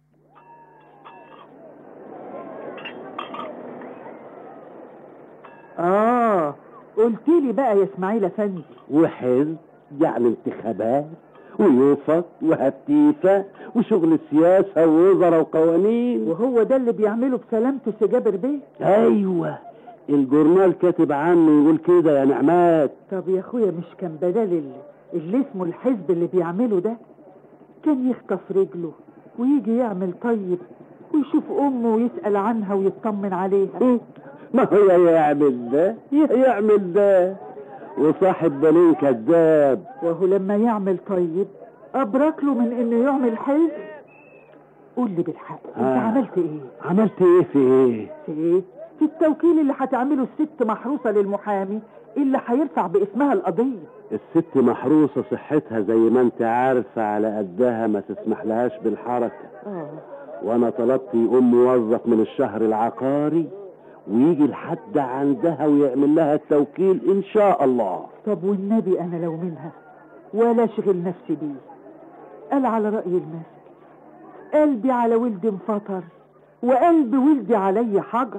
اه قلت لي بقى يا اسماعيل افندي وحزب يعني انتخابات ويوفط وهتيفة وشغل سياسة ووزراء وقوانين وهو ده اللي بيعمله بسلامته سي جابر بيه ايوه الجورنال كاتب عنه يقول كده يا نعمات طب يا اخويا مش كان بدل اللي, اللي اسمه الحزب اللي بيعمله ده كان يخطف رجله ويجي يعمل طيب ويشوف امه ويسأل عنها ويطمن عليها ما هو يعمل ده يعمل ده وصاحب بالين كذاب وهو لما يعمل طيب ابرك له من انه يعمل حزب قول لي بالحق انت آه. عملت ايه عملت ايه في ايه في ايه في التوكيل اللي هتعمله الست محروسة للمحامي اللي هيرفع باسمها القضية الست محروسة صحتها زي ما انت عارفة على قدها ما تسمح لهاش بالحركة وانا طلبت يقوم موظف من الشهر العقاري ويجي لحد عندها ويعمل لها التوكيل ان شاء الله طب والنبي انا لو منها ولا اشغل نفسي بيه قال على رأي المثل قلبي على ولدي انفطر وقلب ولدي علي حجر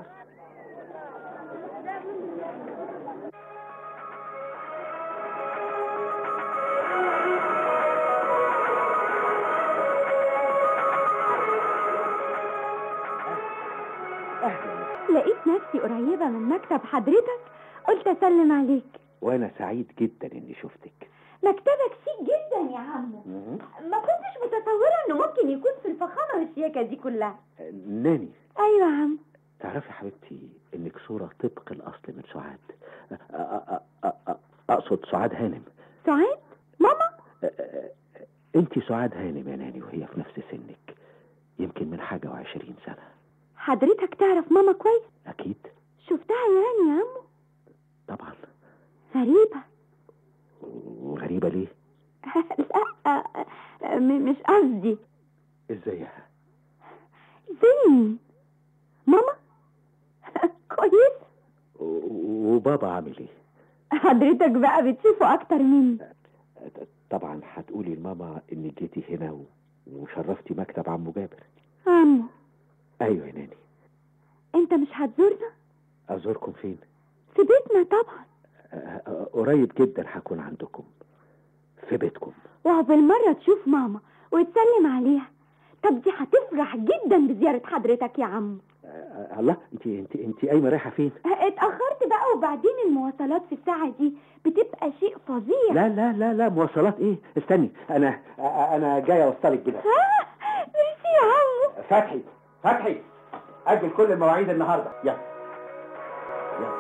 لقيت نفسي قريبة من مكتب حضرتك قلت اسلم عليك وانا سعيد جدا اني شفتك مكتبك شيك جدا يا عمو ما كنتش متصورة انه ممكن يكون في الفخامة والشياكة دي كلها ناني ايوه يا عم تعرفي يا حبيبتي انك صورة طبق الاصل من سعاد أ- أ- أ- أ- اقصد سعاد هانم سعاد ماما انت سعاد هانم يا ناني وهي في نفس سنك يمكن من حاجة وعشرين سنة حضرتك تعرف ماما كويس اكيد شفتها يعني يا عمو طبعا غريبة وغريبة ليه لا م- مش قصدي ازيها زين ماما كويس و- وبابا عامل ايه حضرتك بقى بتشوفه اكتر مني طبعا هتقولي لماما انك جيتي هنا و... وشرفتي مكتب عمو جابر عمو ايوه يا ناني انت مش هتزورنا ازوركم فين في بيتنا طبعا أ- أ- قريب جدا هكون عندكم في بيتكم وهو بالمرة تشوف ماما وتسلم عليها طب دي هتفرح جدا بزيارة حضرتك يا عم أ- الله انت انت انت قايمه رايحه فين اتأخرت بقى وبعدين المواصلات في الساعة دي بتبقى شيء فظيع لا لا لا لا مواصلات ايه استني انا أ- انا جاي اوصلك بنا ها ميرسي يا عمو فتحي فتحي اجل كل المواعيد النهارده يلا يلا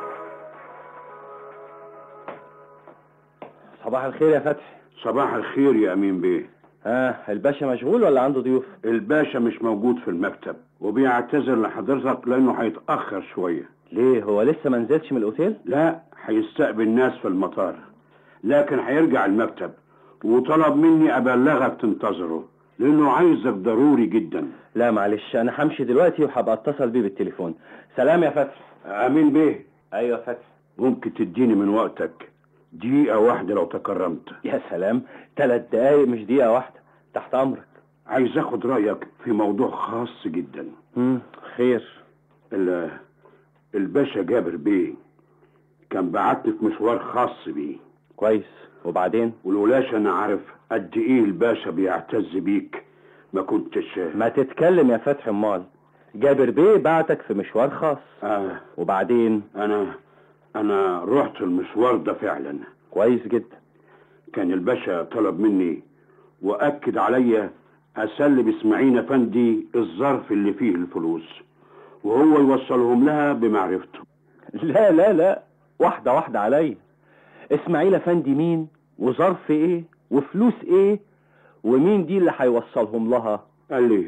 صباح الخير يا فتحي صباح الخير يا امين بيه ها الباشا مشغول ولا عنده ضيوف الباشا مش موجود في المكتب وبيعتذر لحضرتك لانه هيتاخر شويه ليه هو لسه ما نزلش من الاوتيل لا هيستقبل ناس في المطار لكن هيرجع المكتب وطلب مني ابلغك تنتظره لانه عايزك ضروري جدا لا معلش انا همشي دلوقتي وهبقى اتصل بيه بالتليفون سلام يا فتحي امين بيه ايوه فتحي ممكن تديني من وقتك دقيقة واحدة لو تكرمت يا سلام ثلاث دقايق مش دقيقه واحده تحت امرك عايز اخد رأيك في موضوع خاص جدا مم. خير ال- الباشا جابر بيه كان بعتني في مشوار خاص بيه كويس وبعدين ولولاش انا عارف قد ايه الباشا بيعتز بيك ما كنتش ما تتكلم يا فتحي امال جابر بيه بعتك في مشوار خاص آه وبعدين انا انا رحت المشوار ده فعلا كويس جدا كان الباشا طلب مني واكد عليا اسلم اسماعيل افندي الظرف اللي فيه الفلوس وهو يوصلهم لها بمعرفته لا لا لا واحده واحده عليا اسماعيل افندي مين وظرف ايه وفلوس ايه ومين دي اللي هيوصلهم لها قال لي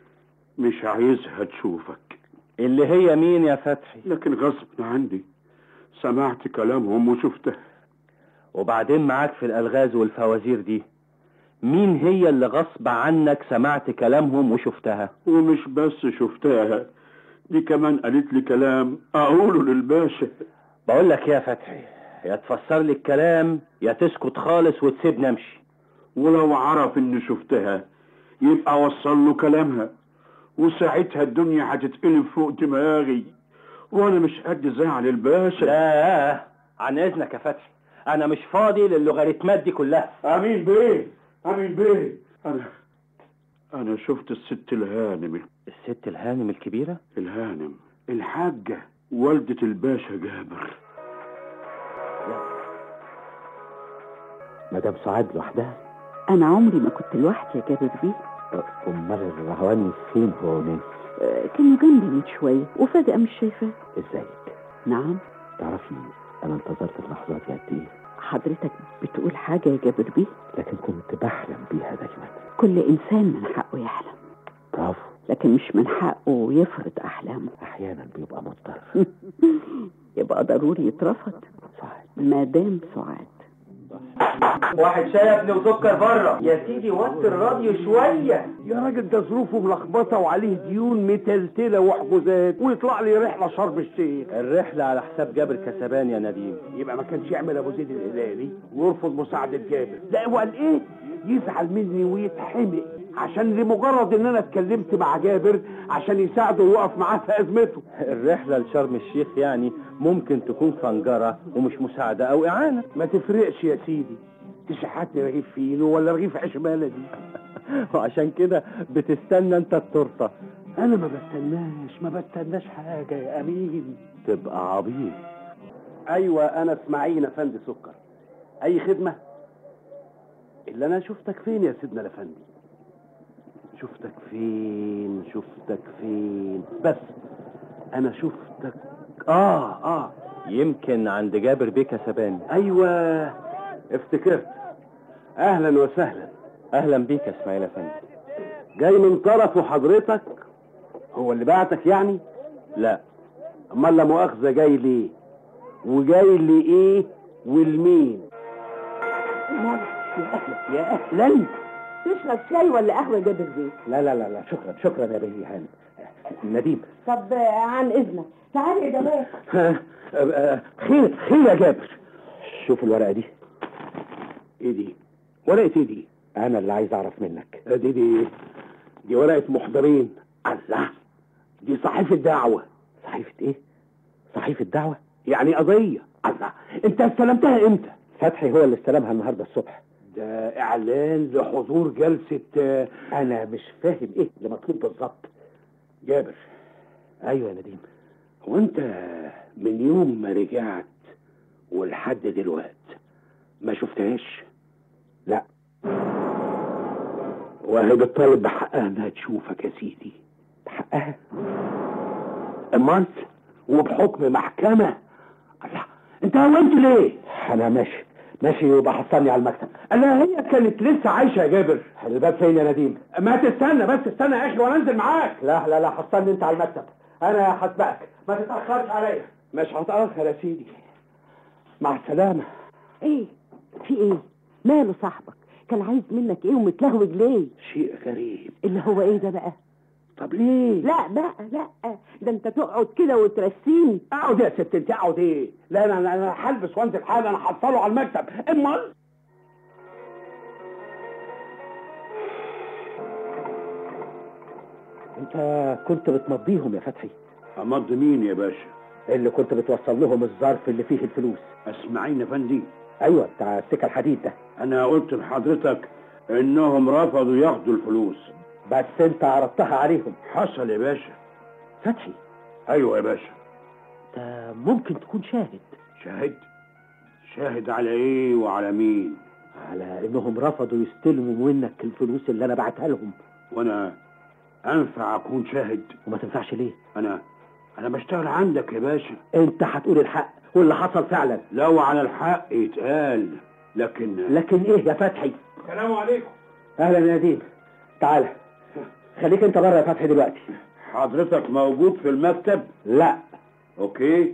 مش عايزها تشوفك اللي هي مين يا فتحي لكن غصب عني سمعت كلامهم وشفتها وبعدين معاك في الالغاز والفوازير دي مين هي اللي غصب عنك سمعت كلامهم وشفتها ومش بس شفتها دي كمان قالت لي كلام اقوله للباشا بقول لك يا فتحي يا تفسر لي الكلام يا تسكت خالص وتسيبني امشي ولو عرف اني شفتها يبقى وصل له كلامها وساعتها الدنيا هتتقلب فوق دماغي وانا مش قد زعل الباشا لا عن اذنك يا فتحي انا مش فاضي للوغاريتمات دي كلها امين بيه امين بيه انا انا شفت الست الهانم الست الهانم الكبيره الهانم الحاجة والدة الباشا جابر مدام سعاد لوحدها انا عمري ما كنت لوحدي يا جابر بيه أه، امال الرهواني فين هو مين آه، كانوا جنبي من شويه وفجاه مش شايفاه ازيك نعم تعرفي انا انتظرت اللحظات دي قد ايه حضرتك بتقول حاجه يا جابر بيه لكن كنت بحلم بيها دايما كل انسان من حقه يحلم برافو لكن مش من حقه يفرض احلامه احيانا بيبقى مضطر يبقى ضروري يترفض صحيح مدام سعاد واحد شاي يا ابني وسكر بره يا سيدي وطي الراديو شويه يا راجل ده ظروفه ملخبطه وعليه ديون متلتله وحجوزات ويطلع لي رحله شرم الشيخ الرحلة على حساب جابر كسبان يا نديم يبقى ما كانش يعمل ابو زيد الهلالي ويرفض مساعده جابر لا وقال ايه يزعل مني ويتحمق عشان لمجرد ان انا اتكلمت مع جابر عشان يساعده ويقف معاه في ازمته الرحلة لشرم الشيخ يعني ممكن تكون فنجرة ومش مساعدة أو إعانة ما تفرقش يا سيدي تشحتني رغيف فينو ولا رغيف عيش بلدي وعشان كده بتستنى أنت التورتة انا ما بستناش ما بستناش حاجه يا امين تبقى عبيط ايوه انا اسماعيل افندي سكر اي خدمه اللي انا شفتك فين يا سيدنا الافندي شفتك فين شفتك فين بس انا شفتك اه اه يمكن عند جابر بيه كسبان ايوه افتكرت اهلا وسهلا أهلا بيك يا إسماعيل أفندي جاي من طرفه حضرتك هو اللي بعتك يعني لا امال لا مؤاخذه جاي ليه وجاي لايه والمين يا اهلا تشرب شاي ولا قهوه جابر بيه لا لا لا لا شكرا شكرا يا بيه هاني نديم طب عن اذنك تعالي يا جمال ها، آه، خير خير يا جابر شوف الورقه دي ايه دي ورقه ايه دي انا اللي عايز اعرف منك آه، دي دي دي ورقه محضرين الله دي صحيفه دعوه صحيفه ايه صحيفه دعوه يعني قضيه الله انت استلمتها امتى فتحي هو اللي استلمها النهارده الصبح ده اعلان لحضور جلسه آه، انا مش فاهم ايه اللي مطلوب بالظبط جابر ايوه يا نديم هو انت من يوم ما رجعت ولحد دلوقت ما شفتهاش لا وهي بتطالب بحقها انها تشوفك يا سيدي بحقها امال وبحكم محكمة الله انت هونت ليه انا ماشي ماشي يبقى حصلني على المكتب لا هي كانت لسه عايشة يا جابر الباب فين يا نديم ما تستنى بس استنى يا اخي وانا انزل معاك لا لا لا حصلني انت على المكتب انا هسبقك ما تتاخرش عليا مش هتأخر يا سيدي مع السلامة ايه في ايه ماله صاحبك كان عايز منك ايه ومتلهوج ليه شيء غريب اللي هو ايه ده بقى طب ليه لا بقى لا ده انت تقعد كده وترسيني اقعد يا ست انت اقعد ايه لا انا انا أنا هلبس وانزل حالا انا هحصله على المكتب امال انت كنت بتمضيهم يا فتحي امض مين يا باشا اللي كنت بتوصل لهم الظرف اللي فيه الفلوس اسمعيني يا فندي ايوه بتاع السكه الحديد ده انا قلت لحضرتك انهم رفضوا ياخدوا الفلوس بس انت عرضتها عليهم حصل يا باشا فتحي ايوه يا باشا ده ممكن تكون شاهد شاهد شاهد على ايه وعلى مين على انهم رفضوا يستلموا منك الفلوس اللي انا بعتها لهم وانا انفع اكون شاهد وما تنفعش ليه انا انا بشتغل عندك يا باشا انت هتقول الحق واللي حصل فعلا لو على الحق يتقال لكن لكن ايه يا فتحي السلام عليكم اهلا يا نديم تعال خليك انت بره يا فتحي دلوقتي حضرتك موجود في المكتب لا اوكي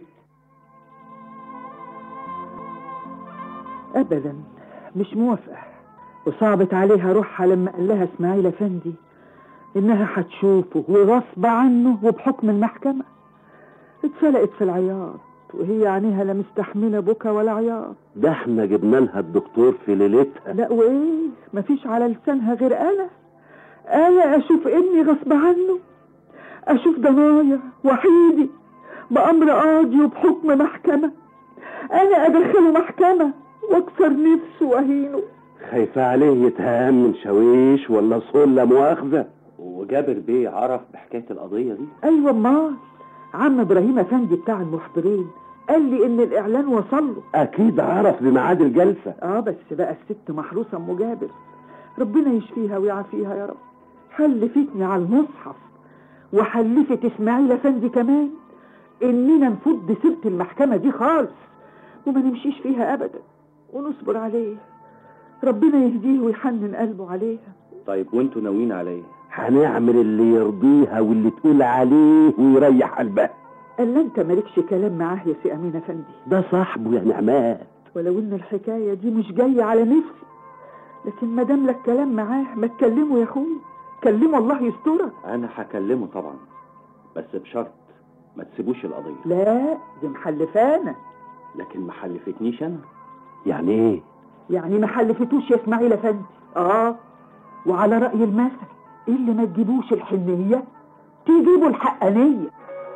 ابدا مش موافقه وصعبت عليها روحها لما قال لها اسماعيل افندي انها هتشوفه وغصب عنه وبحكم المحكمه اتفلقت في العياط وهي عينيها لا مستحمله بكا ولا عياط ده احنا جبنا لها الدكتور في ليلتها لا وايه مفيش على لسانها غير انا انا اشوف ابني غصب عنه اشوف ضنايا وحيدي بامر قاضي وبحكم محكمه انا ادخله محكمه واكسر نفسه واهينه خايفة عليه يتهان من شاويش ولا صول لا مؤاخذة وجابر بيه عرف بحكاية القضية دي ايوه امال عم ابراهيم افندي بتاع المحضرين قال لي ان الاعلان وصل له أكيد عرف بميعاد الجلسة اه بس بقى الست محروسه ام جابر ربنا يشفيها ويعافيها يا رب حلفتني على المصحف وحلفت اسماعيل افندي كمان اننا نفض سيره المحكمه دي خالص وما نمشيش فيها ابدا ونصبر عليه ربنا يهديه ويحنن قلبه عليها طيب وانتوا ناويين على ايه هنعمل اللي يرضيها واللي تقول عليه ويريح قلبها الا انت مالكش كلام معاه يا سي امين افندي ده صاحبه يا نعمات ولو ان الحكايه دي مش جايه على نفسي لكن ما دام لك كلام معاه ما تكلمه يا اخوي كلمه الله يسترك انا هكلمه طبعا بس بشرط ما تسيبوش القضيه لا دي محلفانا لكن ما حلفتنيش انا يعني ايه يعني ما حلفتوش يا اسماعيل افندي اه وعلى راي المثل اللي ما تجيبوش الحنيه تجيبوا الحقانيه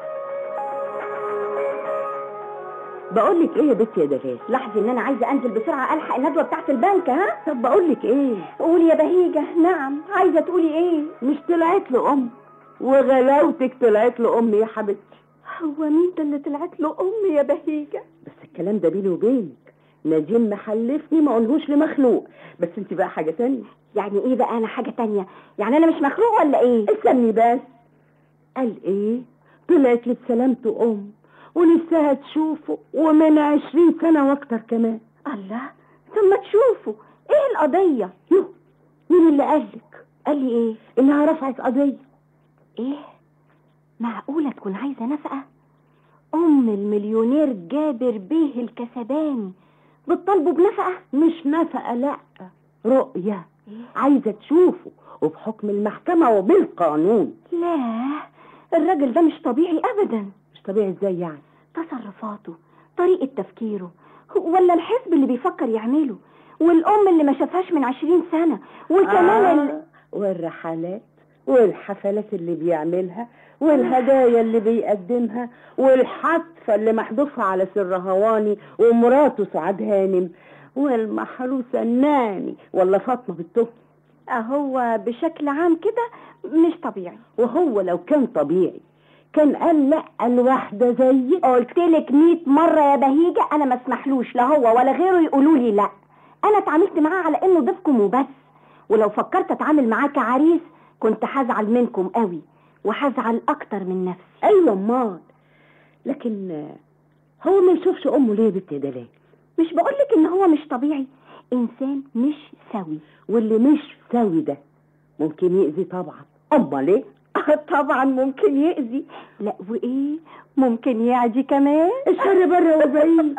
بقول لك ايه يا بنت يا دلال لحظة ان انا عايزة انزل بسرعة الحق الندوة بتاعت البنك ها طب بقول لك ايه قولي يا بهيجة نعم عايزة تقولي ايه مش طلعت له ام وغلاوتك طلعت له ام يا حبيبتي هو مين ده اللي طلعت له ام يا بهيجة بس الكلام ده بيني وبينك نجيم محلفني ما اقولهوش لمخلوق بس انت بقى حاجه تانية يعني ايه بقى انا حاجة تانية يعني انا مش مخلوق ولا ايه استني بس قال ايه طلعت لي بسلامته ام ونفسها تشوفه ومن عشرين سنة واكتر كمان الله ثم تشوفوا ايه القضية يو مين اللي قالك قال لي ايه انها رفعت قضية ايه معقولة تكون عايزة نفقة ام المليونير جابر بيه الكسباني بتطالبوا بنفقة مش نفقة لا رؤية عايزة تشوفه وبحكم المحكمة وبالقانون لا الراجل ده مش طبيعي ابدا مش طبيعي ازاي يعني تصرفاته طريقة تفكيره ولا الحزب اللي بيفكر يعمله والأم اللي ما شافهاش من عشرين سنة وكمان ال... آه والرحلات والحفلات اللي بيعملها والهدايا اللي بيقدمها والحتفة اللي محذوفة على سر هواني ومراته سعاد هانم والمحروسة الناني ولا فاطمة بالتوب هو بشكل عام كده مش طبيعي وهو لو كان طبيعي كان قال لا الواحدة زيك قلت لك 100 مرة يا بهيجة أنا ما اسمحلوش لا هو ولا غيره يقولوا لي لا أنا اتعاملت معاه على إنه ضيفكم وبس ولو فكرت أتعامل معاه كعريس كنت هزعل منكم قوي وهزعل أكتر من نفسي ايوه امال لكن آه، هو ما يشوفش امه ليه يا بنت دلال مش بقولك إن هو مش طبيعي إنسان مش سوي واللي مش سوي ده ممكن يأذي طبعا امال ايه طبعا ممكن يأذي لا وإيه ممكن يعدي كمان الشر بره وبعيد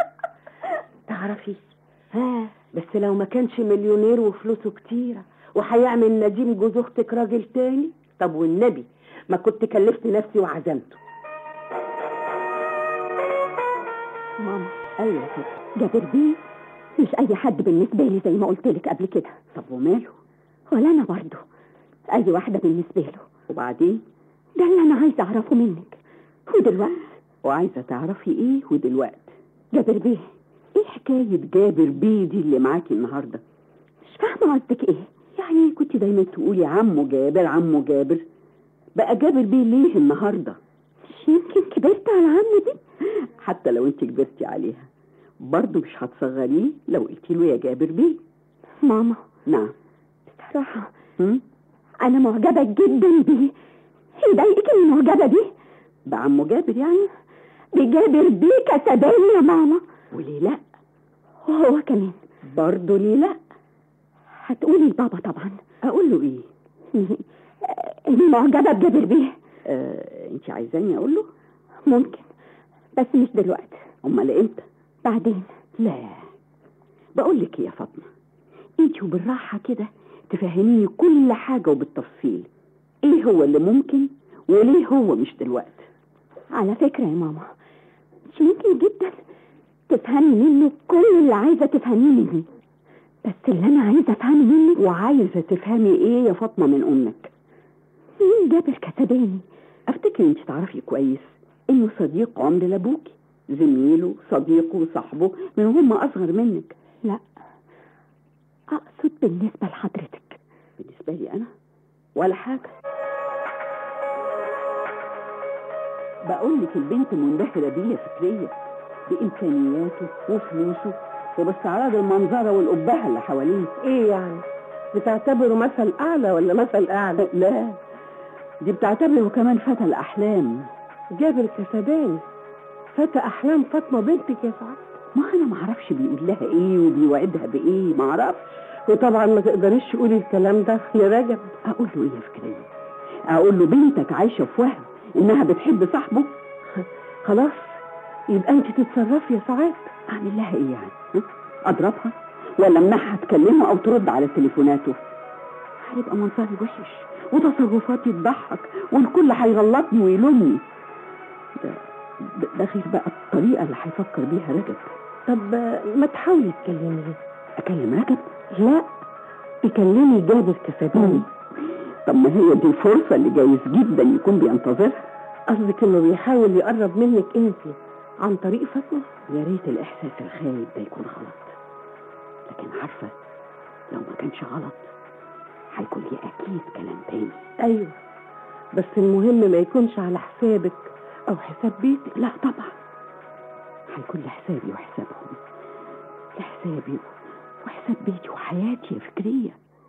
تعرفي ها بس لو ما كانش مليونير وفلوسه كتيرة وهيعمل نديم جوز اختك راجل تاني طب والنبي ما كنت كلفت نفسي وعزمته ماما ايوه يا ستي جابر بيه مش أي حد بالنسبة لي زي ما قلت لك قبل كده طب وماله ولا أنا برضه أي واحدة بالنسبة له وبعدين ده اللي أنا عايزة أعرفه منك ودلوقتي وعايزه تعرفي ايه ودلوقتي جابر بيه ايه حكايه جابر بيه دي اللي معاكي النهارده مش فاهمة قصدك إيه يعني كنت دايما تقولي عمو جابر عمو جابر بقى جابر بيه ليه النهارده مش يمكن كبرت على عمي دي حتى لو انت كبرتي عليها برضه مش هتصغريه لو قلتي له يا جابر بيه ماما نعم بصراحة هم؟ أنا معجبة جدا بيه يضايقك إني معجبة بيه بعمو جابر يعني بجابر بيه كسباني يا ماما وليه لا وهو كمان برضه ليه لا هتقولي لبابا طبعا اقول له ايه إني معجبة بجابر بيه آه انت عايزاني اقول له ممكن بس مش دلوقتي امال امتى بعدين لا بقول لك يا فاطمه انت وبالراحه كده تفهميني كل حاجه وبالتفصيل ايه هو اللي ممكن وليه هو مش دلوقتي على فكرة يا ماما مش ممكن جدا تفهمي منه كل اللي عايزة تفهميه مني بس اللي أنا عايزة أفهمه منك وعايزه تفهمي ايه يا فاطمه من امك مين جابر كسباني افتكر انت تعرفي كويس انه صديق عمر لابوكي زميله صديقه وصاحبه من هم اصغر منك لا أقصد بالنسبة لحضرتك بالنسبه لي انا ولا حاجه بقول لك البنت منبهره بيه فكريا بامكانياته وفلوسه وباستعراض المنظره والقبهه اللي حواليه ايه يعني بتعتبره مثل اعلى ولا مثل اعلى لا دي بتعتبره كمان فتى الاحلام جابر كسبان فتى احلام فاطمه بنتك يا سعاد ما انا ما اعرفش بيقول لها ايه وبيوعدها بايه ما اعرفش وطبعا ما تقدريش تقولي الكلام ده لرجب اقول له ايه يا فكريه اقول له بنتك عايشه في وهم انها بتحب صاحبه خلاص يبقى انت تتصرفي يا سعاد اعمل لها ايه يعني ها؟ اضربها ولا امنعها تكلمه او ترد على تليفوناته هيبقى منظري وحش وتصرفاتي تضحك والكل هيغلطني ويلومني ده, ده, ده غير بقى الطريقه اللي هيفكر بيها رجب طب ما تحاولي تكلميه اكلم رجب لا تكلمي جابر كسباني طب ما هي دي الفرصه اللي جايز جدا يكون بينتظرها قصدك انه بيحاول يقرب منك انت عن طريق فاطمه يا ريت الاحساس الخايب ده يكون غلط لكن عارفه لو ما كانش غلط هيكون لي اكيد كلام تاني ايوه بس المهم ما يكونش على حسابك او حساب بيتك لا طبعا هيكون لحسابي وحسابهم لحسابي وحساب بيتي وحياتي يا فكريه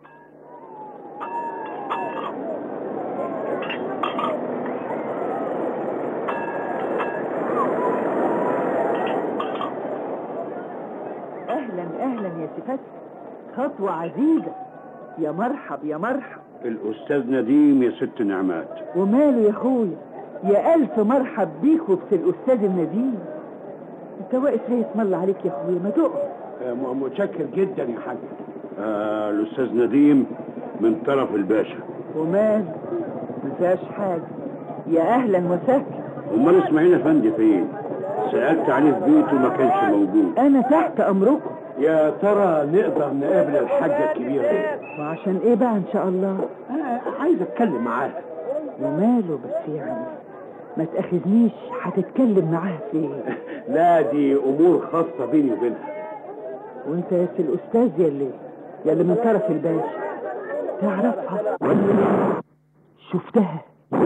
اهلا اهلا يا ستات خطوة عزيزة يا مرحب يا مرحب الأستاذ نديم يا ست نعمات وماله يا اخويا يا الف مرحب بيك وبس الاستاذ النديم انت واقف ليه اسم الله عليك يا اخويا ما تقف متشكر جدا يا حاج آه الأستاذ نديم من طرف الباشا ومال ما فيهاش حاجة يا اهلا وسهلا أمال إسماعيل أفندي فين؟ سألت عليه في بيته ما كانش موجود انا تحت امركم يا ترى نقدر نقابل الحاجة الكبيرة وعشان ايه بقى ان شاء الله أنا عايز أتكلم معاها وماله بس يعني ما تاخذنيش هتتكلم معاها في ايه لا دي أمور خاصة بيني وبينها وانت يا سي الاستاذ يا اللي يا اللي من طرف الباشا تعرفها شفتها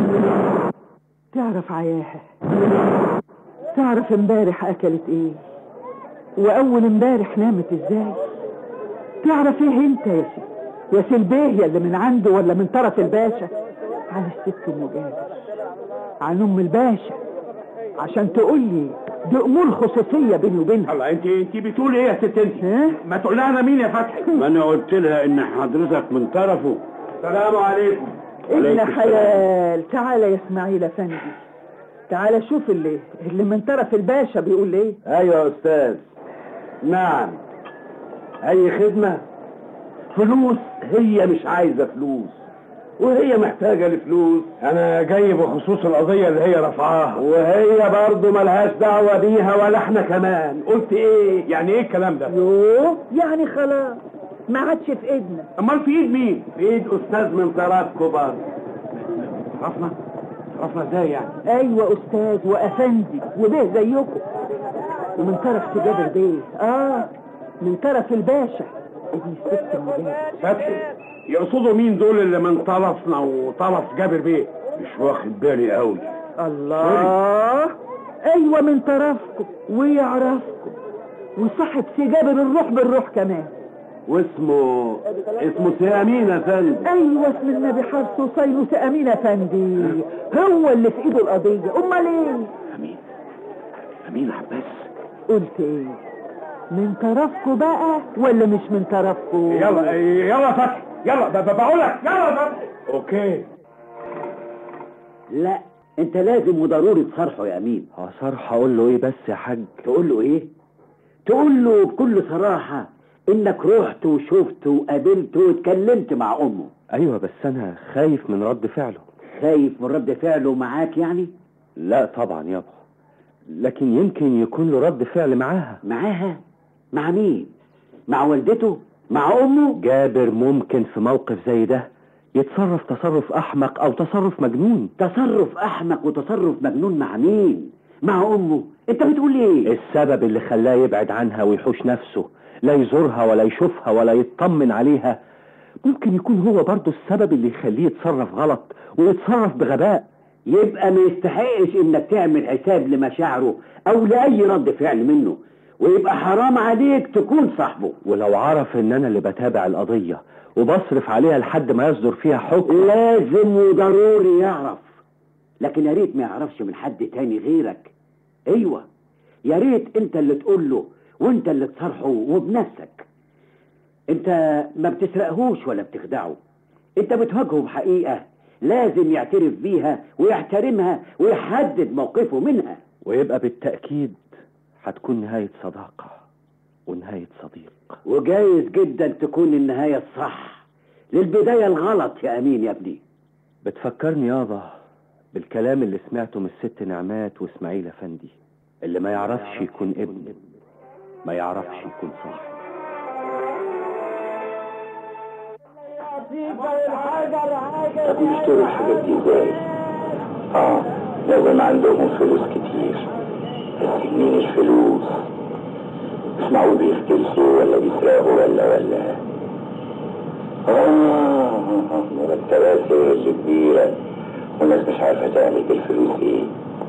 تعرف عياها تعرف امبارح اكلت ايه واول امبارح نامت ازاي تعرف ايه انت يا سي يا سي البيه يا اللي من عنده ولا من طرف الباشا عن الست ام جابر عن ام الباشا عشان تقول لي دي امور خصوصيه بيني وبينها الله انت انت بتقول ايه يا ست انت؟ ها؟ ما تقول لها انا مين يا فتحي؟ ما انا قلت لها ان حضرتك من طرفه السلام عليكم ابن حلال تعالى يا اسماعيل افندي تعالى شوف اللي اللي من طرف الباشا بيقول ايه ايوه يا استاذ نعم اي خدمة فلوس هي مش عايزة فلوس وهي محتاجة لفلوس انا جاي بخصوص القضية اللي هي رفعاها وهي برضه ملهاش دعوة بيها ولا احنا كمان قلت ايه يعني ايه الكلام ده؟ يوه يعني خلاص ما عادش في ايدنا امال في ايد مين؟ في ايد استاذ من طرفكم برضه عرفنا؟ عرفنا ازاي يعني؟ ايوه استاذ وافندي وبيه زيكم ومن طرف سجاد البيه اه من طرف الباشا ابن الست ام جابر فتحي يقصدوا مين دول اللي من طرفنا وطرف جابر بيه؟ مش واخد بالي قوي الله ايوه من طرفكم ويعرفكم وصاحب سي جابر الروح بالروح كمان واسمه اسمه سي امين يا فندم ايوه اسم النبي حرص وصيلوس امين افندي هو اللي في ايده القضيه امال ايه امين امين عباس قلت ايه من طرفكم بقى ولا مش من طرفكم يلا يلا فتحي يلا ب- ب- بقول لك يلا فتحي اوكي لا انت لازم وضروري تصارحه يا امين هصرح اقول له ايه بس يا حاج تقول له ايه تقول له بكل صراحة انك رحت وشفت وقابلت واتكلمت مع امه ايوه بس انا خايف من رد فعله خايف من رد فعله معاك يعني لا طبعا يابا لكن يمكن يكون له رد فعل معاها معاها مع مين مع والدته مع امه جابر ممكن في موقف زي ده يتصرف تصرف احمق او تصرف مجنون تصرف احمق وتصرف مجنون مع مين مع امه انت بتقول ايه السبب اللي خلاه يبعد عنها ويحوش نفسه لا يزورها ولا يشوفها ولا يطمن عليها ممكن يكون هو برضه السبب اللي يخليه يتصرف غلط ويتصرف بغباء يبقى ما يستحقش انك تعمل حساب لمشاعره او لاي رد فعل منه ويبقى حرام عليك تكون صاحبه ولو عرف ان انا اللي بتابع القضية وبصرف عليها لحد ما يصدر فيها حكم لازم وضروري يعرف لكن يا ريت ما يعرفش من حد تاني غيرك ايوه يا ريت انت اللي تقول له وانت اللي تصارحه وبنفسك انت ما بتسرقهوش ولا بتخدعه انت بتواجهه بحقيقة لازم يعترف بيها ويحترمها ويحدد موقفه منها ويبقى بالتأكيد هتكون نهاية صداقة ونهاية صديق وجايز جدا تكون النهاية الصح للبداية الغلط يا أمين يا ابني بتفكرني يابا بالكلام اللي سمعته من الست نعمات واسماعيل افندي اللي ما يعرفش يكون ابن ما يعرفش يكون صاحب بيشتروا الحاجات دي ازاي؟ اه لازم عندهم فلوس كتير بس منين الفلوس؟ مش معقول بيفتلسوا ولا بيسرقوا ولا ولا اه مرتبات اللي كبيرة والناس مش عارفة تعمل بالفلوس ايه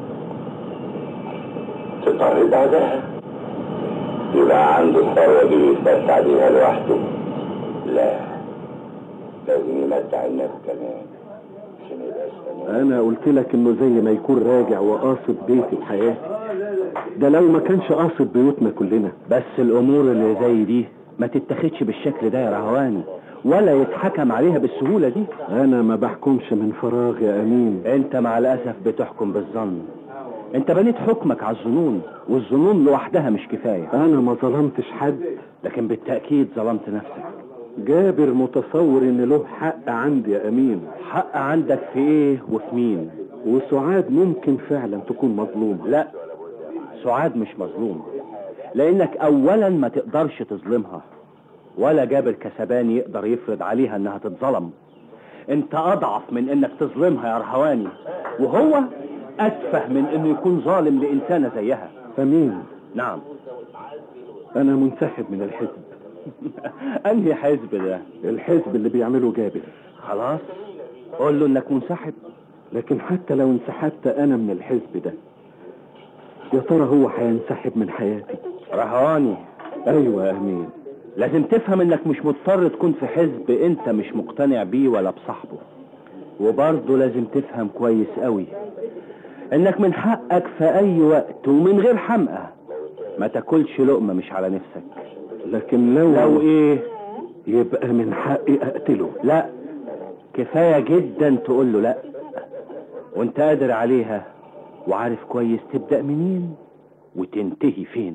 تضطر بعدها يبقى عنده الثروة دي يتمتع بيها لوحده لا لازم يمتع الناس كمان عشان يبقاش تمام انا قلت لك انه زي ما يكون راجع وقاصد بيتي وحياتي ده لو ما كانش قاصد بيوتنا كلنا بس الامور اللي زي دي ما تتاخدش بالشكل ده يا رهواني ولا يتحكم عليها بالسهولة دي انا ما بحكمش من فراغ يا امين انت مع الاسف بتحكم بالظن انت بنيت حكمك على الظنون والظنون لوحدها مش كفاية انا ما ظلمتش حد لكن بالتأكيد ظلمت نفسك جابر متصور ان له حق عندي يا امين حق عندك في ايه وفي مين وسعاد ممكن فعلا تكون مظلومة لا سعاد مش مظلوم لانك اولا ما تقدرش تظلمها ولا جابر كسباني يقدر يفرض عليها انها تتظلم انت اضعف من انك تظلمها يا رهواني وهو اتفه من انه يكون ظالم لانسانة زيها امين نعم انا منسحب من الحزب انهي حزب ده الحزب اللي بيعمله جابر خلاص قول له انك منسحب لكن حتى لو انسحبت انا من الحزب ده يا ترى هو هينسحب من حياتي رهواني ايوه يا امين لازم تفهم انك مش مضطر تكون في حزب انت مش مقتنع بيه ولا بصاحبه وبرضه لازم تفهم كويس قوي انك من حقك في اي وقت ومن غير حمقى ما تاكلش لقمة مش على نفسك لكن لو لو ايه يبقى من حقي اقتله لا كفاية جدا تقول له لا وانت قادر عليها وعارف كويس تبدأ منين وتنتهي فين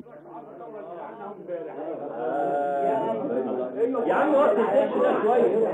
يا عم وقت الدش ده شوية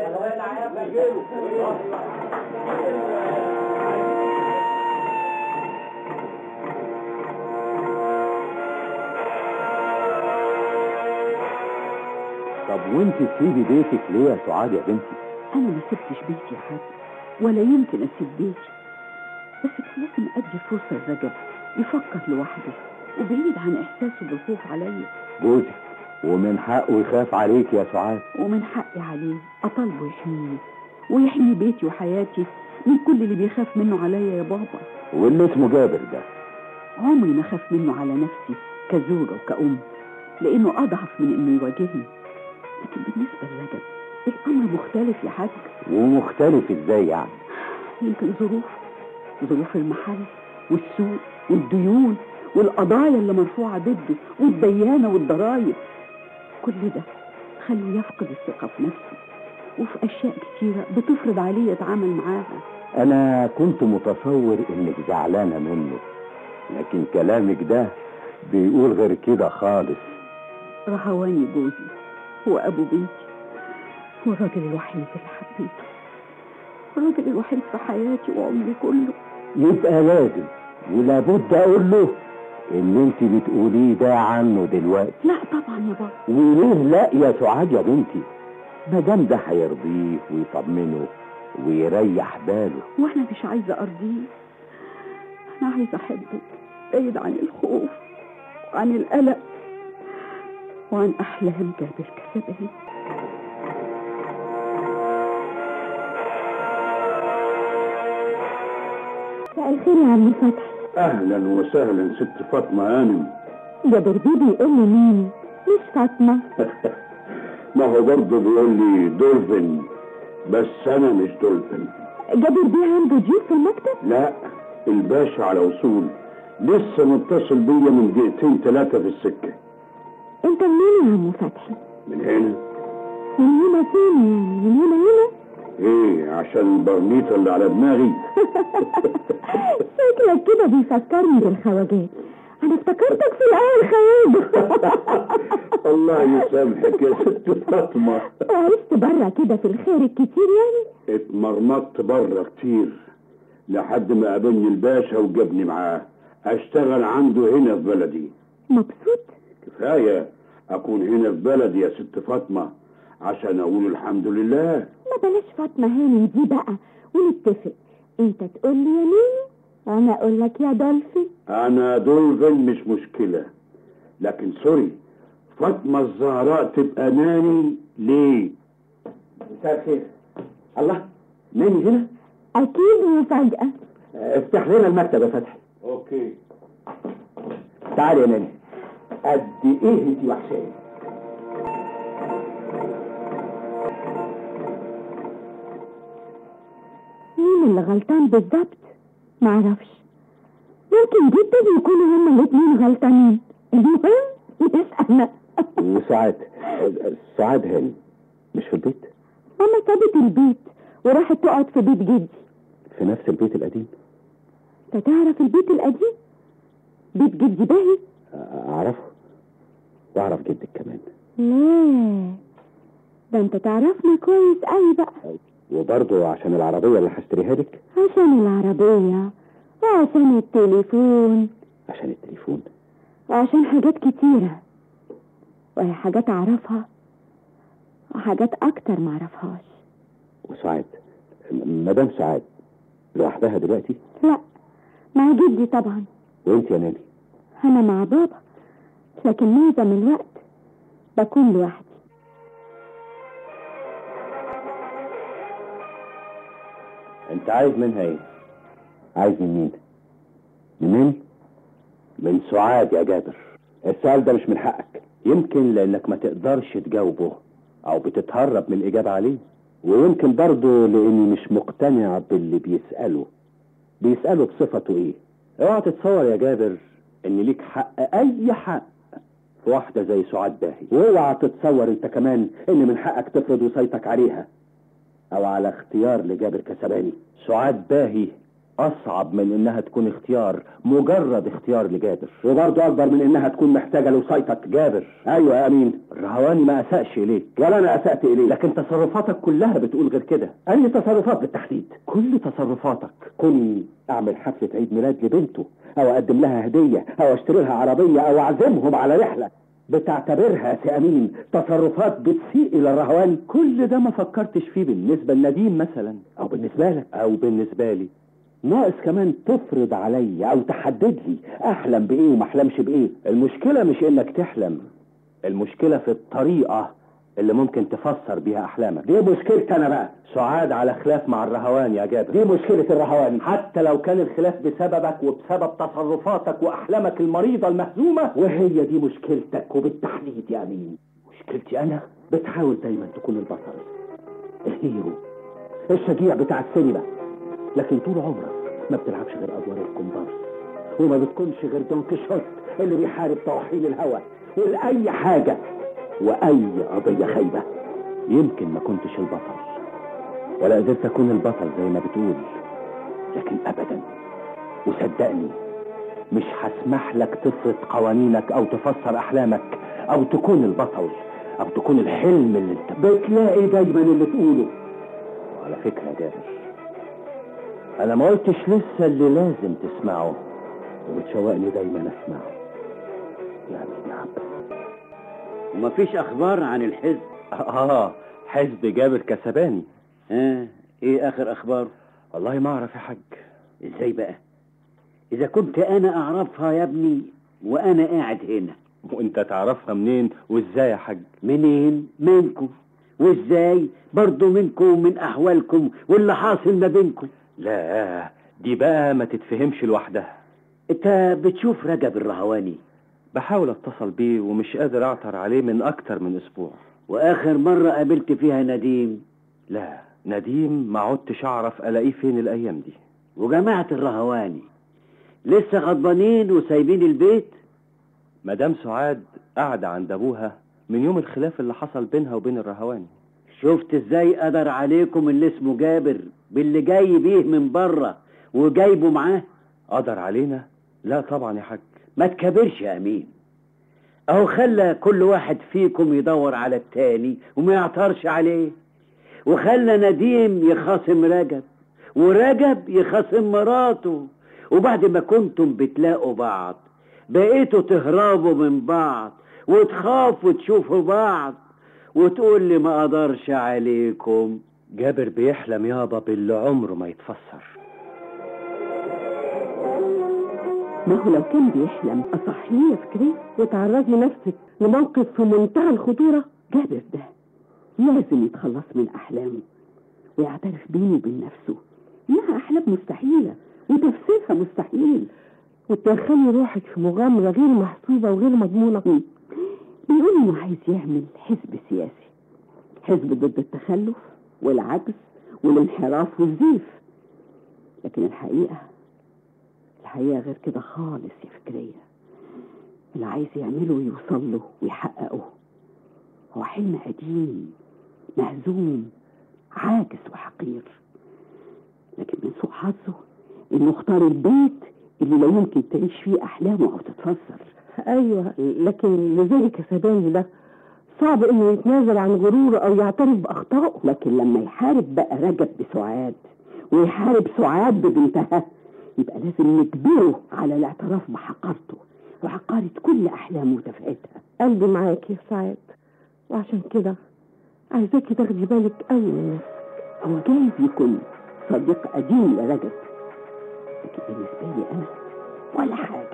طب وانت تسيبي بيتك ليه يا سعاد يا بنتي انا ما سبتش بيتي يا حاج ولا يمكن اسيب بيتي بس كان لازم ادي فرصه لرجب يفكر لوحده وبعيد عن احساسه بالخوف عليا جوزك ومن حقه يخاف عليك يا سعاد ومن حقي عليه اطالبه يحميني ويحمي بيتي وحياتي من كل اللي بيخاف منه عليا يا بابا واللي اسمه جابر ده عمري ما خاف منه على نفسي كزوجة وكأم لأنه أضعف من إنه يواجهني لكن بالنسبة لرجب الأمر مختلف يا حاج ومختلف ازاي يعني يمكن ظروف ظروف المحل والسوق والديون والقضايا اللي مرفوعة ضده والديانة والضرايب كل ده خليه يفقد الثقة في نفسه وفي أشياء كتيرة بتفرض عليه يتعامل معاها انا كنت متصور انك زعلانه منه لكن كلامك ده بيقول غير كده خالص رهواني جوزي هو أبو بنتي هو الراجل الوحيد اللي حبيته الراجل الوحيد في حياتي وعمري كله يبقى لازم ولابد اقول له اللي انت بتقوليه ده عنه دلوقتي لا طبعا يا بابا وليه لا يا سعاد يا بنتي ما دام ده هيرضيه ويطمنه ويريح باله وانا مش عايزه ارضيه انا عايزه احبك بعيد عن الخوف وعن القلق وعن احلام جابر كسباني مساء الخير يا عم فتحي اهلا وسهلا ست فاطمه هانم جابر بيه بيقول لي مين مش فاطمة ما هو برضه بيقول لي دولفين بس انا مش دولفين جابر بيه عنده ضيوف في المكتب لا الباشا على وصول لسه متصل بيا من دقيقتين ثلاثه في السكه انت منين يا عم فتحي من هنا من هنا فين يعني من هنا هنا ايه عشان البرنيطة اللي على دماغي شكلك كده بيفكرني بالخواجات انا افتكرتك في الاول خواجه الله يسامحك يا ست فاطمة عرفت بره كده في الخير الكتير يعني اتمرمطت بره كتير لحد ما قابلني الباشا وجابني معاه اشتغل عنده هنا في بلدي مبسوط كفاية اكون هنا في بلدي يا ست فاطمة عشان اقول الحمد لله ما بلاش فاطمه هانم دي بقى ونتفق انت تقول لي يا نيني انا اقول لك يا دولفين انا دولفين مش مشكلة لكن سوري فاطمة الزهراء تبقى ناني ليه مساء الخير الله ناني هنا اكيد مفاجاه افتح لنا المكتب يا فتحي اوكي تعالي يا ناني قد ايه انت وحشاني مين اللي غلطان بالظبط معرفش ممكن جدا يكونوا هما الاتنين غلطانين المهم مش انا وسعاد سعاد هاني مش في البيت ماما سابت البيت وراحت تقعد في بيت جدي في نفس البيت القديم انت تعرف البيت القديم بيت جدي باهي اعرفه واعرف جدك كمان لا ده انت تعرفنا كويس قوي بقى وبرضه عشان العربية اللي هشتريها لك عشان العربية وعشان التليفون عشان التليفون وعشان حاجات كتيرة وهي حاجات أعرفها وحاجات أكتر معرفهاش وسعاد م- مدام سعاد لوحدها دلوقتي لا مع جدي طبعا وانت يا ناني أنا مع بابا لكن معظم الوقت بكون لوحدي انت عايز منها ايه عايز من مين من مين من سعاد يا جابر السؤال ده مش من حقك يمكن لانك ما تقدرش تجاوبه او بتتهرب من الاجابه عليه ويمكن برضه لاني مش مقتنع باللي بيسأله بيسأله بصفته ايه اوعى تتصور يا جابر ان ليك حق اي حق في واحده زي سعاد باهي واوعى تتصور انت كمان ان من حقك تفرض وصيتك عليها او على اختيار لجابر كسباني سعاد باهي اصعب من انها تكون اختيار مجرد اختيار لجابر وبرضه اكبر من انها تكون محتاجه لوصيتك جابر ايوه يا امين الرهواني ما اسأش اليك ولا انا اسأت اليه لكن تصرفاتك كلها بتقول غير كده اي تصرفات بالتحديد كل تصرفاتك كوني اعمل حفله عيد ميلاد لبنته او اقدم لها هديه او اشتري لها عربيه او اعزمهم على رحله بتعتبرها يا امين تصرفات بتسيء الى الرهوان كل ده ما فكرتش فيه بالنسبه لنديم مثلا او بالنسبه لك او بالنسبه لي ناقص كمان تفرض عليا او تحدد لي احلم بايه وما احلمش بايه المشكله مش انك تحلم المشكله في الطريقه اللي ممكن تفسر بيها احلامك دي مشكلتي انا بقى سعاد على خلاف مع الرهوان يا جابر دي مشكله الرهوان حتى لو كان الخلاف بسببك وبسبب تصرفاتك واحلامك المريضه المهزومه وهي دي مشكلتك وبالتحديد يا امين مشكلتي انا بتحاول دايما تكون البطل الهيرو الشجيع بتاع السينما لكن طول عمرك ما بتلعبش غير ادوار الكومبارس وما بتكونش غير دون كيشوت اللي بيحارب طواحين الهوى ولاي حاجه واي قضيه خايبه يمكن ما كنتش البطل ولا قدرت اكون البطل زي ما بتقول لكن ابدا وصدقني مش هسمح لك تفرض قوانينك او تفسر احلامك او تكون البطل او تكون الحلم اللي انت بتلاقي دايما اللي تقوله على فكرة يا جابر انا ما قلتش لسه اللي لازم تسمعه وبتشوقني دايما اسمعه يعني نعم ومفيش اخبار عن الحزب اه حزب جابر كسباني ها ايه اخر اخبار والله ما اعرف يا حاج ازاي بقى اذا كنت انا اعرفها يا ابني وانا قاعد هنا وانت تعرفها منين وازاي يا حاج منين منكم وازاي برضو منكم ومن احوالكم واللي حاصل ما بينكم لا دي بقى ما تتفهمش لوحدها انت بتشوف رجب الرهواني بحاول اتصل بيه ومش قادر اعثر عليه من اكتر من اسبوع واخر مرة قابلت فيها نديم لا نديم ما عدتش اعرف الاقيه فين الايام دي وجماعة الرهواني لسه غضبانين وسايبين البيت مدام سعاد قاعدة عند ابوها من يوم الخلاف اللي حصل بينها وبين الرهواني شفت ازاي قدر عليكم اللي اسمه جابر باللي جاي بيه من بره وجايبه معاه قدر علينا لا طبعا يا حاج ما تكبرش يا امين اهو خلى كل واحد فيكم يدور على التاني وما يعترش عليه وخلى نديم يخاصم رجب ورجب يخاصم مراته وبعد ما كنتم بتلاقوا بعض بقيتوا تهربوا من بعض وتخافوا تشوفوا بعض وتقول لي ما اقدرش عليكم جابر بيحلم يابا باللي عمره ما يتفسر ما هو لو كان بيحلم أصحيه يا فكري وتعرضي نفسك لموقف في منتهى الخطورة جابر ده لازم يتخلص من أحلامه ويعترف بينه وبين نفسه إنها أحلام مستحيلة وتفسيرها مستحيل وتدخلي روحك في مغامرة غير محسوبة وغير مضمونة بيقول إنه عايز يعمل حزب سياسي حزب ضد التخلف والعجز والانحراف والزيف لكن الحقيقة الحقيقة غير كده خالص يا فكرية اللي عايز يعمله ويوصل له ويحققه هو حلم قديم مهزوم عاجز وحقير لكن من سوء حظه انه اختار البيت اللي لا يمكن تعيش فيه احلامه او تتفسر ايوه لكن لذلك يا سباني ده صعب انه يتنازل عن غروره او يعترف باخطائه لكن لما يحارب بقى رجب بسعاد ويحارب سعاد ببنتها يبقى لازم نجبره على الاعتراف بحقارته وحقارة كل أحلامه وتفعيلها قلبي معاك يا سعاد وعشان كده عايزاكي تاخدي بالك قوي من نفسك هو جايز يكون صديق قديم لرجب لكن بالنسبة لي أنا ولا حاجة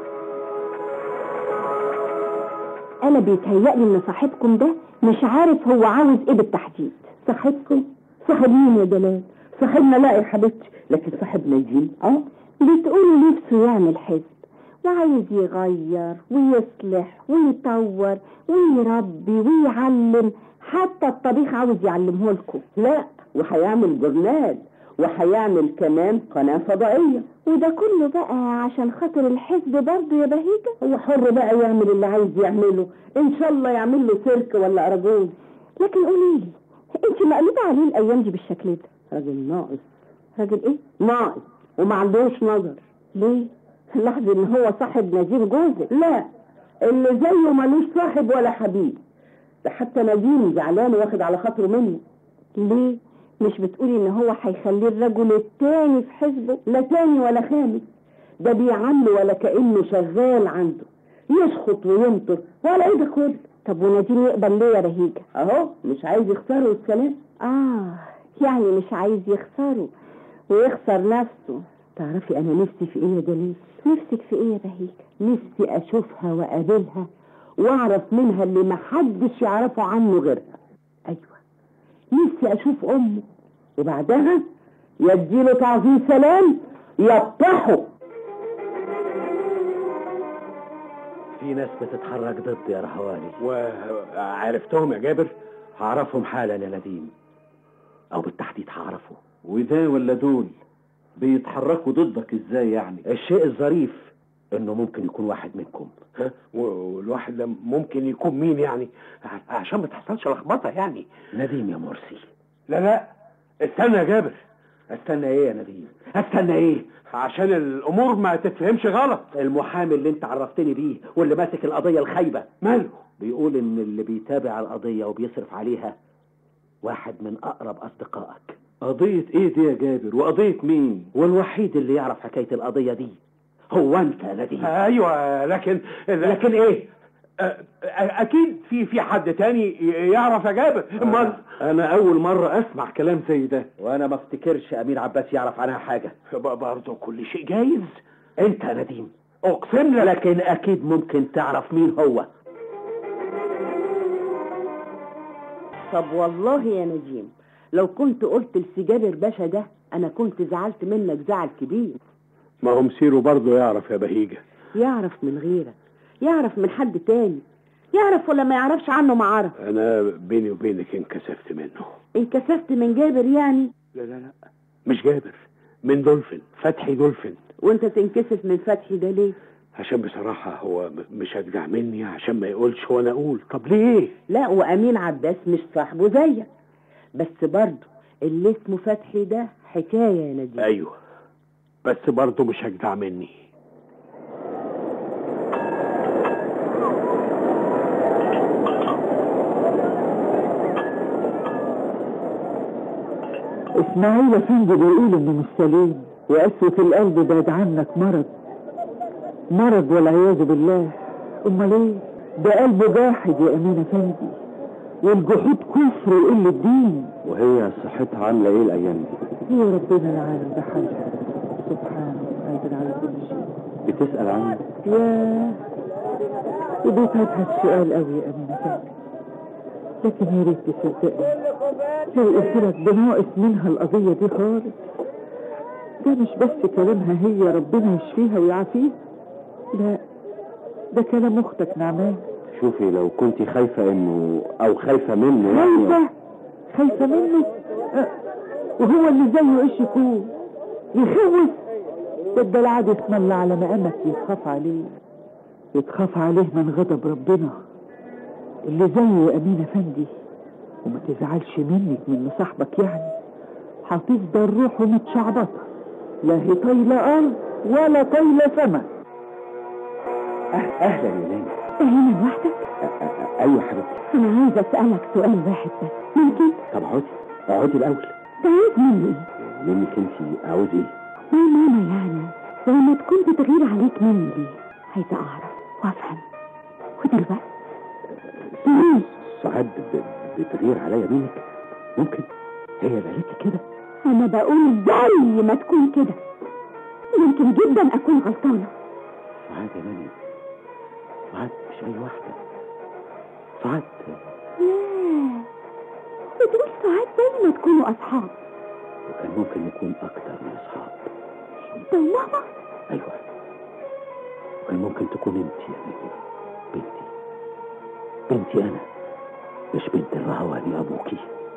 انا بيتهيألي ان صاحبكم ده مش عارف هو عاوز ايه بالتحديد صاحبكم صاحب مين يا جلال صاحبنا لا يا حبيبتي لكن صاحب نجيم اه بتقولوا نفسه يعمل حزب وعايز يغير ويصلح ويطور ويربي ويعلم حتى الطبيخ عاوز يعلمه لكم لا وهيعمل جورنال وهيعمل كمان قناة فضائية وده كله بقى عشان خاطر الحزب برضه يا بهيجة هو حر بقى يعمل اللي عايز يعمله ان شاء الله يعمل له سيرك ولا اراجوز لكن قولي لي انت مقلوبة عليه الايام دي بالشكل ده راجل ناقص راجل ايه ناقص وما عندوش نظر ليه لاحظ ان هو صاحب نجيب جوزك لا اللي زيه ملوش صاحب ولا حبيب ده حتى نديم زعلان واخد على خاطره منه ليه مش بتقولي ان هو هيخليه الرجل التاني في حزبه لا تاني ولا خامس ده بيعمل ولا كأنه شغال عنده يشخط ويمطر ولا ايه ده كله طب ونديم يقبل ليه يا بهيجة اهو مش عايز يخسره الكلام اه يعني مش عايز يخسره ويخسر نفسه تعرفي انا نفسي في ايه يا دليل نفسك في ايه يا بهيجة نفسي اشوفها واقابلها واعرف منها اللي محدش يعرفه عنه غيرها ايوه نفسي اشوف امه وبعدها يديله تعظيم سلام يطحه في ناس بتتحرك ضد يا رهواني وعرفتهم يا جابر هعرفهم حالا يا نديم او بالتحديد هعرفه وده ولا دول بيتحركوا ضدك ازاي يعني الشيء الظريف انه ممكن يكون واحد منكم ها والواحد ده ممكن يكون مين يعني ع- عشان ما تحصلش لخبطه يعني نديم يا مرسي لا لا استنى يا جابر استنى ايه يا نديم استنى ايه عشان الامور ما تتفهمش غلط المحامي اللي انت عرفتني بيه واللي ماسك القضيه الخايبه ماله بيقول ان اللي بيتابع القضيه وبيصرف عليها واحد من اقرب اصدقائك قضية ايه دي يا جابر وقضية مين والوحيد اللي يعرف حكايه القضيه دي هو انت يا نديم ايوه لكن لكن ايه أ- أ- اكيد في في حد تاني ي- يعرف يا جابر امال انا اول مرة اسمع كلام زي ده وانا ما افتكرش امير عباس يعرف عنها حاجه ب- برضه كل شيء جايز انت يا نديم اقسم لك لكن اكيد ممكن تعرف مين هو طب والله يا نجيم لو كنت قلت لسجابر باشا ده انا كنت زعلت منك زعل كبير ما هو مسيره برضه يعرف يا بهيجة يعرف من غيرك يعرف من حد تاني يعرف ولا ما يعرفش عنه ما عرف انا بيني وبينك انكسفت منه انكسفت من جابر يعني لا لا لا مش جابر من دولفين فتحي دولفين وانت تنكسف من فتحي ده ليه عشان بصراحة هو م- مش هتجع مني عشان ما يقولش وانا اقول طب ليه لا وامين عباس مش صاحبه زيك بس برضه اللي اسمه فتحي ده حكايه يا نديم ايوه بس برضه مش هجدع مني اسماعيل افندي بيقول انه مش سليم وقسوة القلب بعد عنك مرض مرض والعياذ بالله امال ايه ده قلبه جاحد يا امين افندي والجحود كفر وقلة دين وهي صحتها عاملة ايه الايام دي هو ربنا العالم ده حاجة سبحانه قادر على كل شيء بتسأل عني ياه وبيتعبها السؤال قوي يا امين افندي لكن يا ريت تصدقني لو قلت لك ده ناقص منها القضية دي خالص ده مش بس كلامها هي ربنا يشفيها ويعافيها لا ده كلام اختك نعمان شوفي لو كنت خايفة انه او خايفة منه يعني خايفة خايفة منه أه، وهو اللي زيه ايش يكون يخوف ده الدلع دي اسم الله على مقامك يتخاف عليه يتخاف عليه من غضب ربنا اللي زيه امين افندي وما تزعلش منك من صاحبك يعني هتفضل روحه متشعبطه لا هي طايله ارض ولا طايله سما أه- اهلا يا ناني هنا لوحدك أ- أ- ايوه حبيبتي انا عايزه اسالك سؤال واحد بس ممكن طب اقعدي اقعدي الاول ده عايز مني ايه منك انت عاوز ايه ما ماما يعني لما تكون بتغير عليك مني ليه عايزه اعرف وافهم ودلوقتي ليه سعاد ب- بتغير عليا منك ممكن هي اللي قالت لي كده انا بقول زي ما تكون كده يمكن جدا اكون غلطانه سعاد يا ناني سعاد مش اي واحده سعاد ياه بتقول ساعات زي ما تكونوا اصحاب وكان ممكن نكون اكتر من اصحاب انت وماما ايوه وكان ممكن تكون انت يا ناني بنتي بنتي انا مش بنت الرهواني ابوكي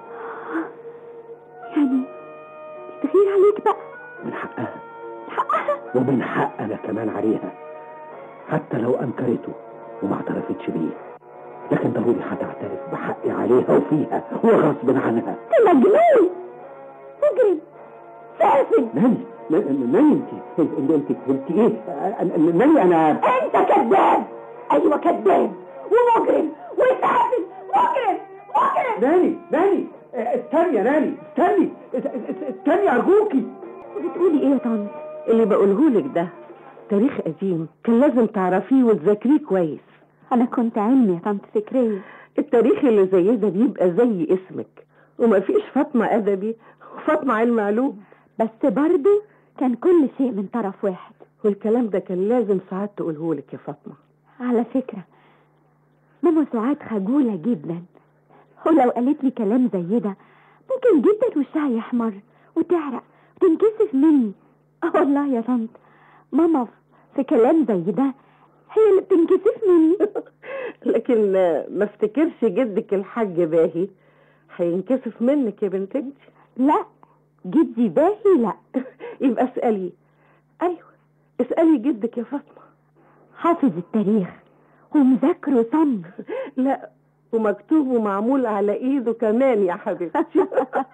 يعني بتغير عليك بقى من حقها حقها ومن حق انا كمان عليها حتى لو انكرته وما اعترفتش بيه لكن ضروري هتعترف بحقي عليها وفيها وغصب عنها انت مجنون مجرم فاسد ناني ن- ناني انت انت انت انت ايه أنا- ناني انا انت كذاب ايوه كذاب ومجرم وفاسد مجرم مجرم ناني ناني اه، استني يا ناني استني اس- اس- استني ارجوكي بتقولي ايه يا طنط اللي بقولهولك ده تاريخ قديم كان لازم تعرفيه وتذاكريه كويس انا كنت علمي يا طنط فكريه التاريخ اللي زي ده بيبقى زي اسمك ومفيش فاطمة أدبي وفاطمة علم علوم بس برضه كان كل شيء من طرف واحد والكلام ده كان لازم ساعات تقولهولك يا فاطمة على فكرة ماما سعاد خجولة جدا ولو قالت لي كلام زي ده ممكن جدا وشها يحمر وتعرق وتنكسف مني اه والله يا طنط ماما في كلام زي ده هي اللي بتنكسف مني لكن ما افتكرش جدك الحاج باهي هينكسف منك يا بنت انت لا جدي باهي لا يبقى اسألي ايوه اسألي جدك يا فاطمة حافظ التاريخ ومذاكره صم لا ومكتوب ومعمول على ايده كمان يا حبيبتي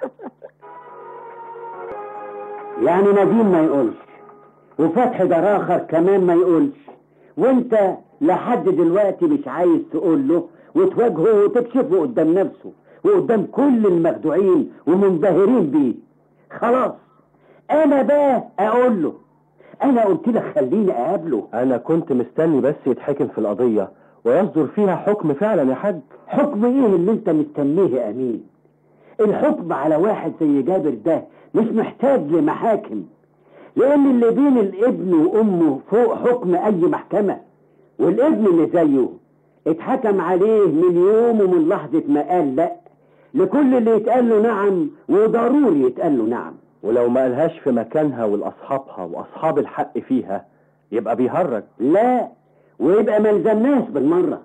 يعني نديم ما يقولش وفتحي ده اخر كمان ما يقولش وانت لحد دلوقتي مش عايز تقول له وتواجهه وتكشفه قدام نفسه وقدام كل المخدوعين ومنبهرين بيه خلاص انا بقى اقول له انا قلت لك خليني اقابله انا كنت مستني بس يتحكم في القضية ويصدر فيها حكم فعلا يا حاج حكم ايه اللي انت مستنيه يا امين الحكم على واحد زي جابر ده مش محتاج لمحاكم لان اللي بين الابن وامه فوق حكم اي محكمة والابن اللي زيه اتحكم عليه من يوم ومن لحظة ما قال لا لكل اللي يتقال له نعم وضروري يتقال له نعم ولو ما قالهاش في مكانها ولأصحابها وأصحاب الحق فيها يبقى بيهرج لا ويبقى ما لزمناش بالمرة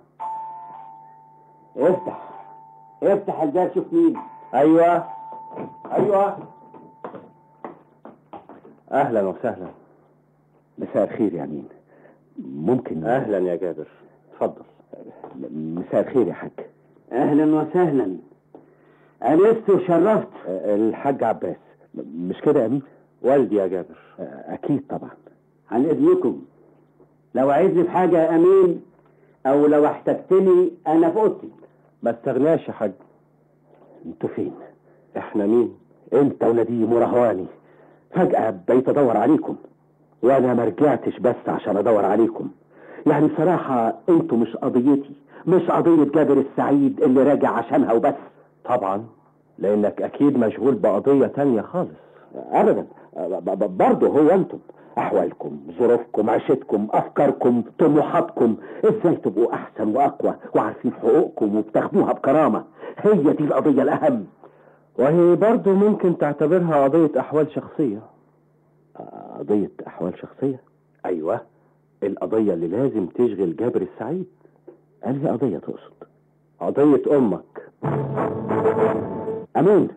افتح افتح الباب شوف مين أيوة أيوة أهلا وسهلا مساء الخير يا امين ممكن أهلا يا جابر اتفضل مساء الخير يا حاج اهلا وسهلا انست وشرفت الحاج عباس مش كده يا امين والدي يا جابر اكيد طبعا عن اذنكم لو عايزني في حاجه يا امين او لو احتجتني انا في اوضتي ما استغناش يا حاج انتوا فين احنا مين انت ونديم ورهواني فجأة بقيت ادور عليكم وانا ما رجعتش بس عشان ادور عليكم يعني بصراحة انتوا مش قضيتي مش قضية جابر السعيد اللي راجع عشانها وبس طبعا لانك اكيد مشغول بقضية تانية خالص ابدا ب- ب- برضه هو انتم احوالكم ظروفكم عيشتكم افكاركم طموحاتكم ازاي تبقوا احسن واقوى وعارفين حقوقكم وبتاخدوها بكرامة هي دي القضية الاهم وهي برضه ممكن تعتبرها قضية احوال شخصية قضية احوال شخصية ايوه القضية اللي لازم تشغل جابر السعيد انهي قضية تقصد قضية امك امين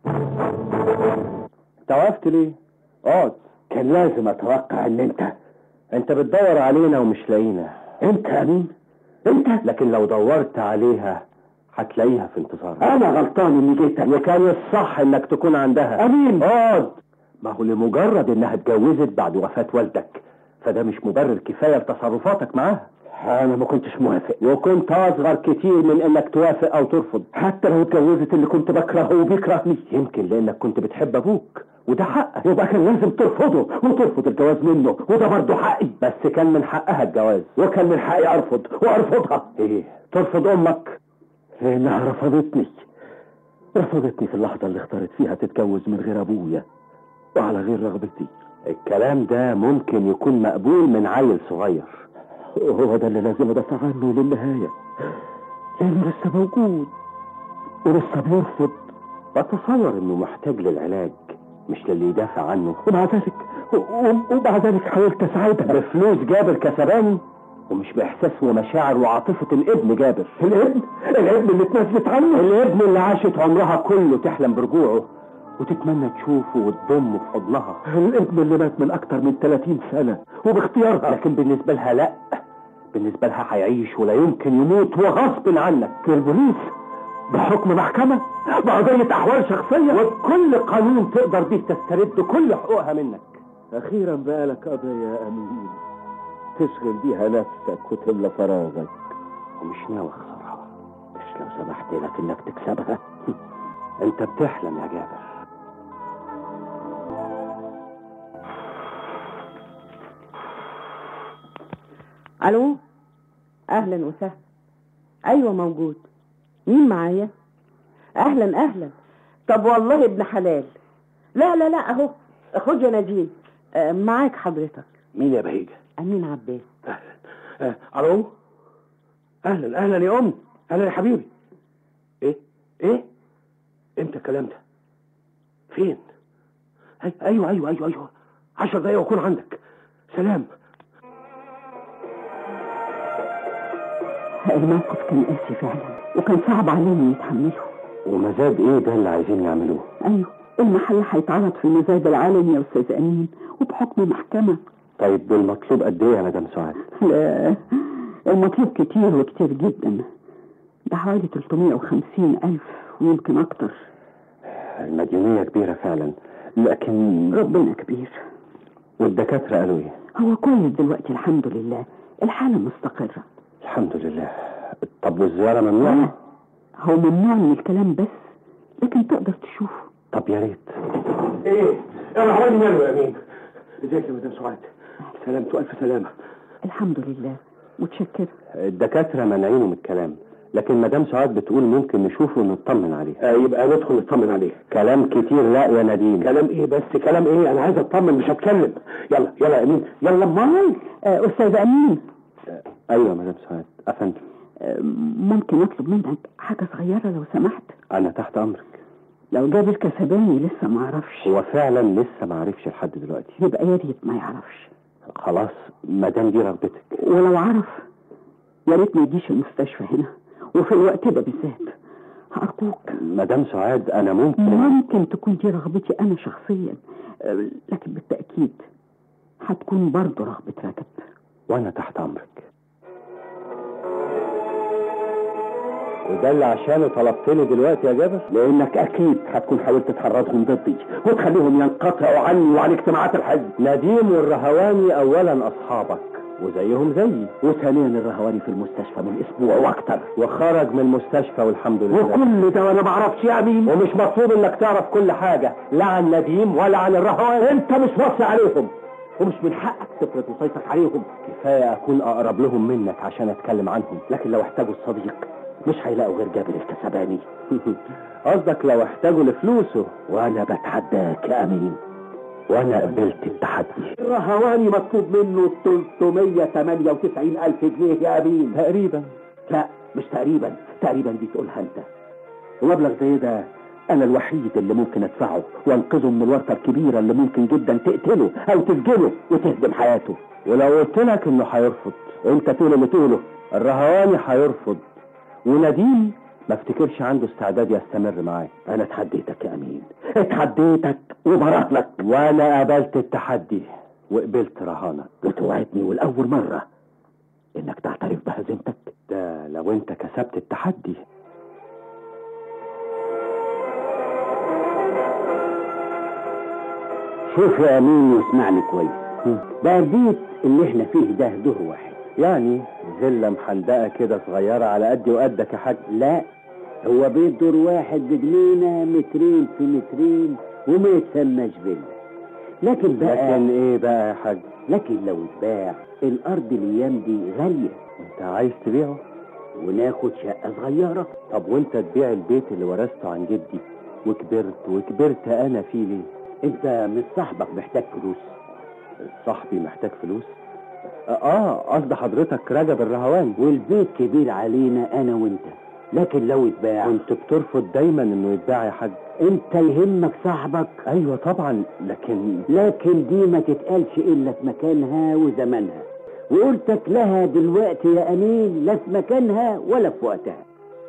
انت وقفت ليه اقعد كان لازم اتوقع ان انت انت بتدور علينا ومش لاقينا انت يا امين انت لكن لو دورت عليها هتلاقيها في انتظارك انا غلطان اني جيت وكان الصح انك تكون عندها امين اقعد ما هو لمجرد انها اتجوزت بعد وفاة والدك فده مش مبرر كفاية لتصرفاتك معاها انا ما كنتش موافق وكنت اصغر كتير من انك توافق او ترفض حتى لو اتجوزت اللي كنت بكرهه وبيكرهني يمكن لانك كنت بتحب ابوك وده حقك يبقى كان لازم ترفضه وترفض الجواز منه وده برضه حقي بس كان من حقها الجواز وكان من حقي ارفض وارفضها ايه ترفض امك لانها رفضتني رفضتني في اللحظة اللي اختارت فيها تتجوز من غير ابويا وعلى غير رغبتي الكلام ده ممكن يكون مقبول من عيل صغير هو ده اللي لازم ادافع عنه للنهاية لانه لسه موجود ولسه بيرفض بتصور انه محتاج للعلاج مش للي يدافع عنه ومع ذلك و- ومع ذلك حاولت اساعدها بفلوس جابر كسباني ومش باحساس ومشاعر وعاطفة الابن جابر الابن الابن اللي اتنازلت عنه الابن اللي عاشت عمرها كله تحلم برجوعه وتتمنى تشوفه وتضمه في حضنها الابن اللي مات من اكتر من 30 سنة وباختيارها لكن بالنسبة لها لا بالنسبة لها هيعيش ولا يمكن يموت وغصب عنك البوليس بحكم محكمة بقضية أحوال شخصية وبكل قانون تقدر بيه تسترد كل حقوقها منك أخيرا بقى لك قضية يا أمين تشغل بيها نفسك وتملى فراغك ومش ناوي أخسرها مش لو سمحت لك إنك تكسبها أنت بتحلم يا جابر الو اهلا وسهلا ايوه موجود مين معايا اهلا اهلا طب والله ابن حلال لا لا لا اهو خد يا نجيب آه، معاك حضرتك مين يا بهيجة؟ امين عباس آه، الو اهلا اهلا يا ام اهلا يا حبيبي ايه ايه امتى الكلام ده فين أي- ايوه ايوه ايوه ايوه عشر دقايق واكون عندك سلام الموقف كان قاسي فعلا وكان صعب عليهم يتحملوا ومزاد إيه ده اللي عايزين يعملوه ايوه المحل هيتعرض في المزاد العالمي يا استاذ امين وبحكم محكمه طيب والمطلوب قد إيه يا مدام سعاد لا المطلوب كتير وكتير جدا ده حوالي 350 ألف ويمكن أكتر المديونية كبيرة فعلا لكن ربنا كبير والدكاترة قالوا إيه هو كويس دلوقتي الحمد لله الحالة مستقرة الحمد لله طب والزيارة ممنوعة لا هو ممنوع من الكلام بس لكن تقدر تشوفه طب يا ريت ايه انا حوالي ماله يا امين ازيك يا مدام سعاد سلامته الف سلامه الحمد لله متشكرة الدكاترة مانعينه من الكلام لكن مدام سعاد بتقول ممكن نشوفه ونطمن عليه آه يبقى ندخل نطمن عليه كلام كتير لا يا نديم كلام ايه بس كلام ايه انا عايز اطمن مش هتكلم يلا يلا يا امين يلا امال آه أستاذ أمين ايوه يا مدام سعاد افندم آه ممكن أطلب منك حاجة صغيرة لو سمحت انا تحت امرك لو جابر كسباني لسه ما عرفش هو فعلا لسه ما عرفش لحد دلوقتي يبقى يا ريت ما يعرفش خلاص ما دام دي رغبتك ولو عرف يا ريت ما يجيش المستشفى هنا وفي الوقت ده بالذات أرجوك مدام سعاد انا ممكن ممكن تكون دي رغبتي أنا شخصيا آه، لكن بالتأكيد هتكون برضه رغبة رجب وانا تحت امرك وده اللي عشانه طلبتني دلوقتي يا جابر لانك اكيد هتكون حاولت تحرضهم ضدي وتخليهم ينقطعوا عني وعن اجتماعات الحزب نديم والرهواني اولا اصحابك وزيهم زيي وثانيا الرهواني في المستشفى من اسبوع واكتر وخرج من المستشفى والحمد لله وكل ده وانا ما اعرفش يا امين ومش مطلوب انك تعرف كل حاجة لا عن نديم ولا عن الرهواني انت مش وصي عليهم ومش من حقك تفرض وصيتك عليهم كفاية اكون اقرب لهم منك عشان اتكلم عنهم لكن لو احتاجوا الصديق مش هيلاقوا غير جابر الكسباني قصدك لو احتاجوا لفلوسه وانا بتحداك يا امين وانا قبلت التحدي الرهواني مطلوب منه 398 الف جنيه يا امين تقريبا لا مش تقريبا تقريبا دي تقولها انت ومبلغ زي ده انا الوحيد اللي ممكن ادفعه وانقذه من الورطه الكبيره اللي ممكن جدا تقتله او تسجنه وتهدم حياته ولو قلت لك انه هيرفض انت تقول اللي تقوله الرهواني هيرفض ونديم ما افتكرش عنده استعداد يستمر معاك انا اتحديتك يا امين اتحديتك وبرهنك لك وانا قبلت التحدي وقبلت رهانك وتوعدني والاول مره انك تعترف بهزيمتك ده لو انت كسبت التحدي شوف يا امين واسمعني كويس ده البيت اللي احنا فيه ده دور واحد يعني فيلا محندقه كده صغيره على قدي وقدك يا حاج لا هو بيت دور واحد بجنينه مترين في مترين وما يتسماش فيلا لكن بقى لكن ايه بقى يا حاج لكن لو اتباع الارض الايام دي غاليه انت عايز تبيعه وناخد شقه صغيره طب وانت تبيع البيت اللي ورثته عن جدي وكبرت وكبرت انا فيه ليه انت مش صاحبك محتاج فلوس صاحبي محتاج فلوس اه قصد حضرتك رجب الرهواني والبيت كبير علينا انا وانت لكن لو اتباع كنت بترفض دايما انه يتباع يا حاج انت يهمك صاحبك ايوه طبعا لكن لكن دي ما تتقالش الا في مكانها وزمانها وقلتك لها دلوقتي يا امين لا في مكانها ولا في وقتها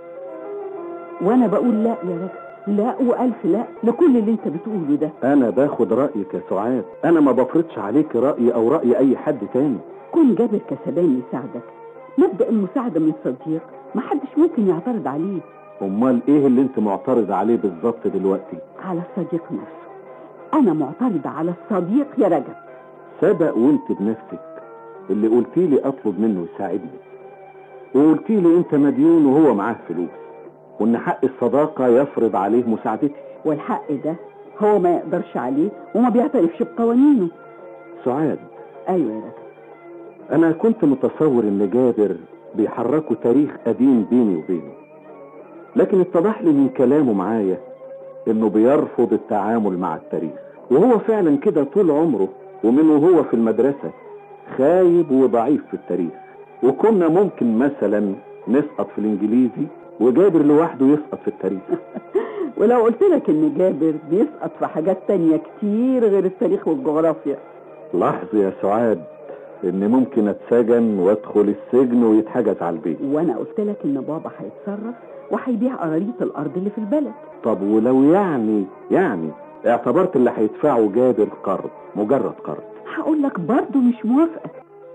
وانا بقول لا يا رجل لا والف لا لكل اللي انت بتقوله ده انا باخد رايك يا سعاد انا ما بفرضش عليك رايي او راي اي حد تاني كون جابر كسبان يساعدك مبدأ المساعدة من الصديق محدش ممكن يعترض عليه امال ايه اللي انت معترض عليه بالظبط دلوقتي على الصديق نفسه انا معترضة على الصديق يا رجب صدق وانت بنفسك اللي قلتي لي اطلب منه يساعدني وقلتي لي انت مديون وهو معاه فلوس وان حق الصداقه يفرض عليه مساعدتي والحق ده هو ما يقدرش عليه وما بيعترفش بقوانينه سعاد ايوه يا رجب انا كنت متصور ان جابر بيحركوا تاريخ قديم بيني وبينه لكن اتضح لي من كلامه معايا انه بيرفض التعامل مع التاريخ وهو فعلا كده طول عمره ومن وهو في المدرسة خايب وضعيف في التاريخ وكنا ممكن مثلا نسقط في الانجليزي وجابر لوحده يسقط في التاريخ ولو قلت لك ان جابر بيسقط في حاجات تانية كتير غير التاريخ والجغرافيا لاحظ يا سعاد ان ممكن اتسجن وادخل السجن ويتحجز على البيت وانا قلت لك ان بابا هيتصرف وهيبيع قراريط الارض اللي في البلد طب ولو يعني يعني اعتبرت اللي هيدفعه جابر قرض مجرد قرض هقول لك برضه مش موافقة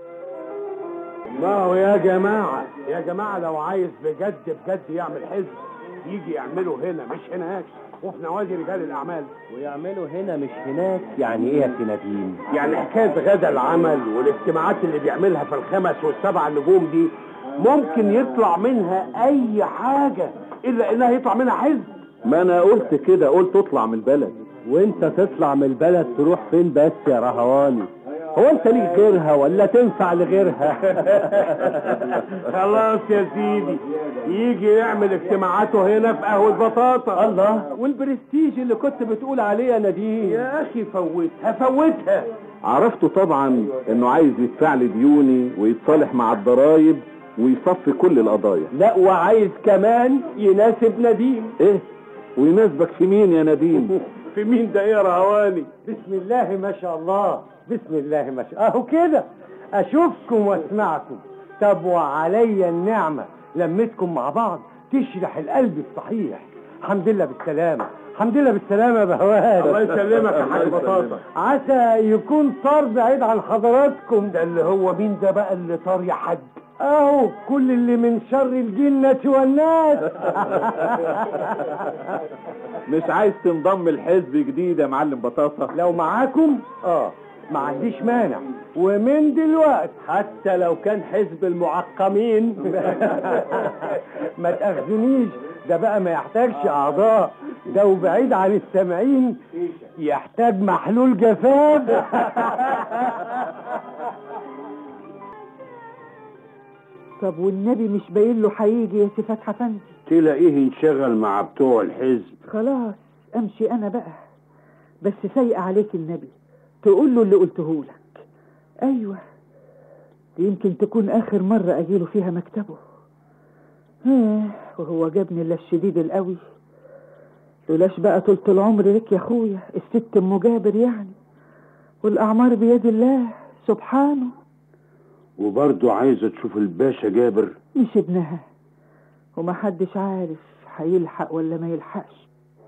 ما هو يا جماعة يا جماعة لو عايز بجد بجد يعمل حزب يجي يعمله هنا مش هناك وفي نوادي رجال الأعمال ويعملوا هنا مش هناك يعني ايه يا سي نديم يعني حكاية غدا العمل والاجتماعات اللي بيعملها في الخمس والسبع نجوم دي ممكن يطلع منها أي حاجة إلا إنها يطلع منها حزب ما انا قلت كده قلت اطلع من البلد وانت تطلع من البلد تروح فين بس يا رهواني هو انت ليك غيرها ولا تنفع لغيرها خلاص يا سيدي يجي يعمل اجتماعاته هنا في قهوة بطاطا الله والبرستيج اللي كنت بتقول عليه يا نديم يا أخي فوتها فوتها عرفته طبعا انه عايز يدفع لي ديوني ويتصالح مع الضرايب ويصفي كل القضايا لا وعايز كمان يناسب نديم ايه ويناسبك في مين يا نديم في مين ده يا رهواني بسم الله ما شاء الله بسم الله ما شاء اهو كده اشوفكم واسمعكم طب وعلي النعمة لمتكم مع بعض تشرح القلب الصحيح الحمد لله بالسلامة الحمد لله بالسلامة يا بهوات الله يسلمك يا حاج بطاطا عسى يكون طار بعيد عن حضراتكم ده اللي هو مين ده بقى اللي طار يا حاج اهو كل اللي من شر الجنة والناس مش عايز تنضم لحزب جديد يا معلم بطاطا لو معاكم اه ما عنديش مانع ومن دلوقتي حتى لو كان حزب المعقمين ما تاخذنيش ده بقى ما يحتاجش اعضاء ده وبعيد عن السامعين يحتاج محلول جفاف طب والنبي مش باين له هيجي يا سي فتحي افندي تلاقيه انشغل مع بتوع الحزب خلاص امشي انا بقى بس سايق عليك النبي تقول له اللي قلته لك ايوه دي يمكن تكون اخر مره اجيله فيها مكتبه آه، وهو جابني الا الشديد القوي لولاش بقى طولة العمر لك يا اخويا الست ام جابر يعني والاعمار بيد الله سبحانه وبرضه عايزة تشوف الباشا جابر مش ابنها ومحدش عارف هيلحق ولا ما يلحقش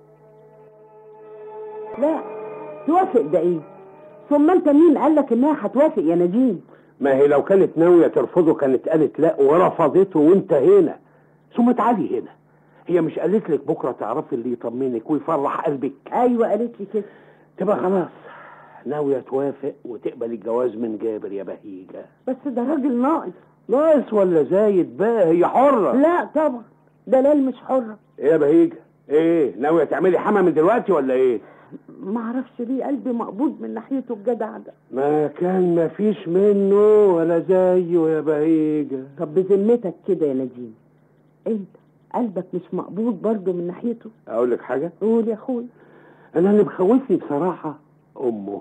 لا توافق ده ايه ثم انت مين قال لك انها هتوافق يا نجيم ما هي لو كانت ناوية ترفضه كانت قالت لا ورفضته وانت هنا ثم تعالي هنا هي مش قالت لك بكرة تعرفي اللي يطمنك ويفرح قلبك ايوه قالت لي كده تبقى خلاص ناوية توافق وتقبل الجواز من جابر يا بهيجة بس ده راجل ناقص ناقص ولا زايد بقى هي حرة لا طبعا دلال مش حرة ايه يا بهيجة ايه ناوية تعملي حما من دلوقتي ولا ايه ما اعرفش ليه قلبي مقبوض من ناحيته الجدع ده ما كان ما فيش منه ولا زيه يا بهيجة طب بذمتك كده يا نجيم انت قلبك مش مقبوض برضه من ناحيته اقول لك حاجة قول يا اخويا انا اللي مخوفني بصراحة امه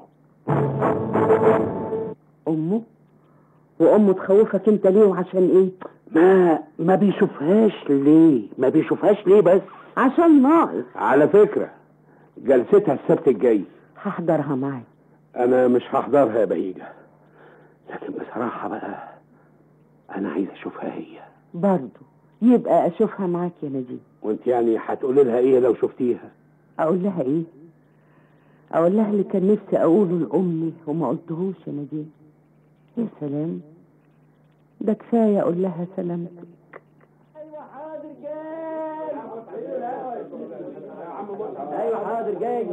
امه وامه تخوفك انت ليه وعشان ايه ما ما بيشوفهاش ليه ما بيشوفهاش ليه بس عشان ناقص على فكرة جلستها السبت الجاي هحضرها معاك انا مش هحضرها يا بهيجة لكن بصراحة بقى انا عايز اشوفها هي برضه يبقى اشوفها معاك يا نجيم وانت يعني هتقولي لها ايه لو شفتيها اقول لها ايه اقول لها اللي كان نفسي اقوله لامي وما قلتهوش يا نجيم يا سلام ده كفايه اقول لها سلامتك ايوه حاضر جاي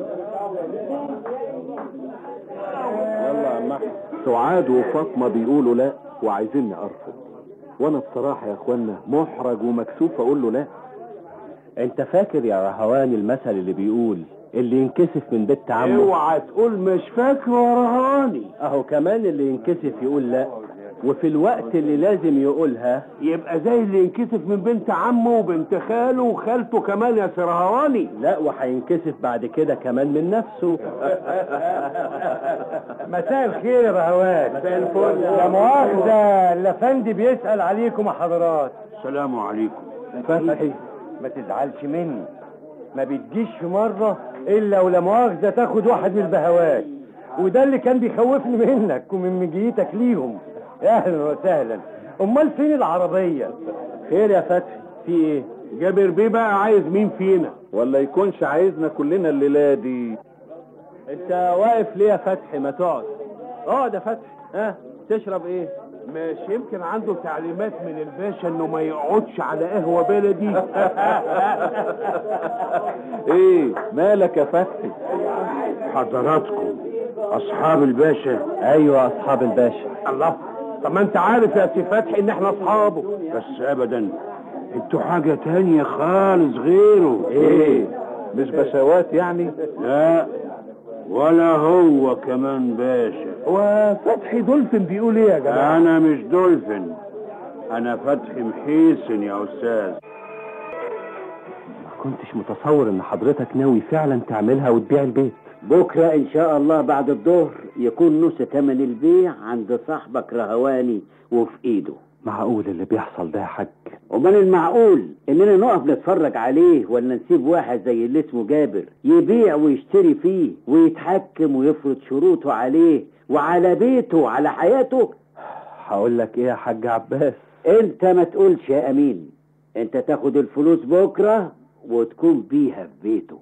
يلا يا عم أحمد. سعاد وفاطمة بيقولوا لا وعايزيني ارفض وانا بصراحة يا اخوانا محرج ومكسوف اقول له لا انت فاكر يا رهوان المثل اللي بيقول اللي ينكسف من بنت عمه اوعى تقول مش فاكر ورهاني اهو كمان اللي ينكسف يقول لا وفي الوقت اللي لازم يقولها يبقى زي اللي ينكسف من بنت عمه وبنت خاله وخالته كمان يا سرهواني لا وهينكسف بعد كده كمان من نفسه مساء الخير يا بهوات مساء الفل. لا مؤاخذة الافندي بيسأل عليكم يا حضرات السلام عليكم فتحي ما تزعلش مني ما بتجيش في مرة إلا ولا مؤاخذة تاخد واحد من البهوات وده اللي كان بيخوفني منك ومن مجيتك ليهم أهلا وسهلا أمال فين العربية؟ خير يا فتحي في ايه جابر بيه بقى عايز مين فينا ولا يكونش عايزنا كلنا الليلة دي انت واقف ليه يا فتحي ما تقعد اقعد يا فتحي ها تشرب ايه مش يمكن عنده تعليمات من الباشا انه ما يقعدش على قهوة بلدي ايه مالك يا فتحي حضراتكم اصحاب الباشا ايوه اصحاب الباشا الله طب ما انت عارف يا سي فتحي ان احنا اصحابه بس ابدا انتوا حاجة تانية خالص غيره ايه مش بشوات يعني لا ولا هو كمان باشا وفتحي دولفين بيقول إيه يا جماعة؟ انا مش دولفين انا فتحي محيسن يا استاذ ما كنتش متصور ان حضرتك ناوي فعلا تعملها وتبيع البيت بكرة إن شاء الله بعد الظهر يكون نص تمن البيع عند صاحبك رهواني وفي إيده معقول اللي بيحصل ده يا حاج ومن المعقول إننا نقف نتفرج عليه ولا نسيب واحد زي اللي اسمه جابر يبيع ويشتري فيه ويتحكم ويفرض شروطه عليه وعلى بيته وعلى حياته هقول لك ايه يا حاج عباس انت ما تقولش يا امين انت تاخد الفلوس بكرة وتكون بيها في بيته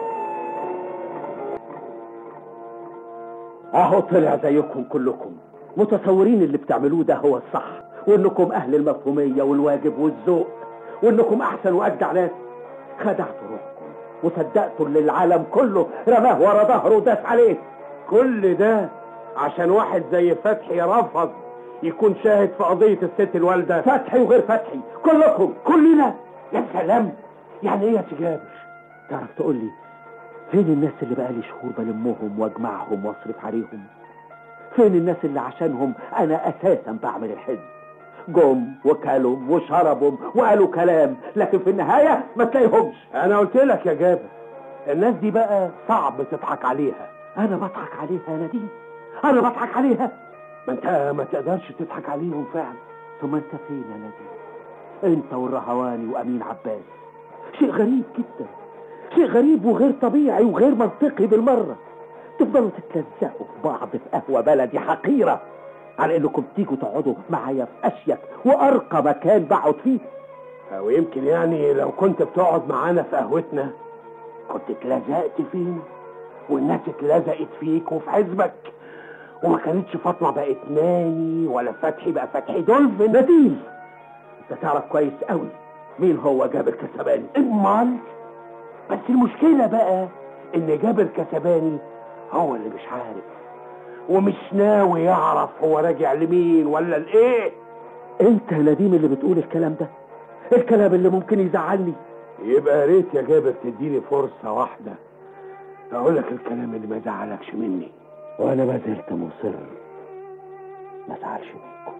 اهو طلع زيكم كلكم متصورين اللي بتعملوه ده هو الصح وانكم اهل المفهوميه والواجب والذوق وانكم احسن واجدع ناس خدعتوا روحكم وصدقتوا اللي العالم كله رماه ورا ظهره وداس عليه كل ده عشان واحد زي فتحي رفض يكون شاهد في قضية الست الوالدة فتحي وغير فتحي كلكم كلنا يا سلام يعني ايه يا سجاب تعرف تقول لي فين الناس اللي بقالي شهور بلمهم واجمعهم واصرف عليهم فين الناس اللي عشانهم انا اساسا بعمل الحزب جم وكلوا وشربوا وقالوا كلام لكن في النهاية ما تلاقيهمش انا قلت لك يا جابر الناس دي بقى صعب تضحك عليها انا بضحك عليها يا نديم انا بضحك عليها ما انت ما تقدرش تضحك عليهم فعلا ثم انت فين يا نديم انت والرهواني وامين عباس شيء غريب جدا شيء غريب وغير طبيعي وغير منطقي بالمره تفضلوا تتلزقوا في بعض في قهوه بلدي حقيره على انكم تيجوا تقعدوا معايا في اشيك وارقى مكان بقعد فيه او يمكن يعني لو كنت بتقعد معانا في قهوتنا كنت اتلزقت فينا والناس اتلزقت فيك وفي حزبك وما كانتش فاطمه بقت ناني ولا فتحي بقى فتحي دولفين نديم انت تعرف كويس قوي مين هو جابر كسباني امال بس المشكله بقى ان جابر كسباني هو اللي مش عارف ومش ناوي يعرف هو راجع لمين ولا لايه انت يا نديم اللي بتقول الكلام ده الكلام اللي ممكن يزعلني يبقى يا ريت يا جابر تديني فرصه واحده اقول لك الكلام اللي ما يزعلكش مني وانا ما زلت مصر ما ازعلش منكم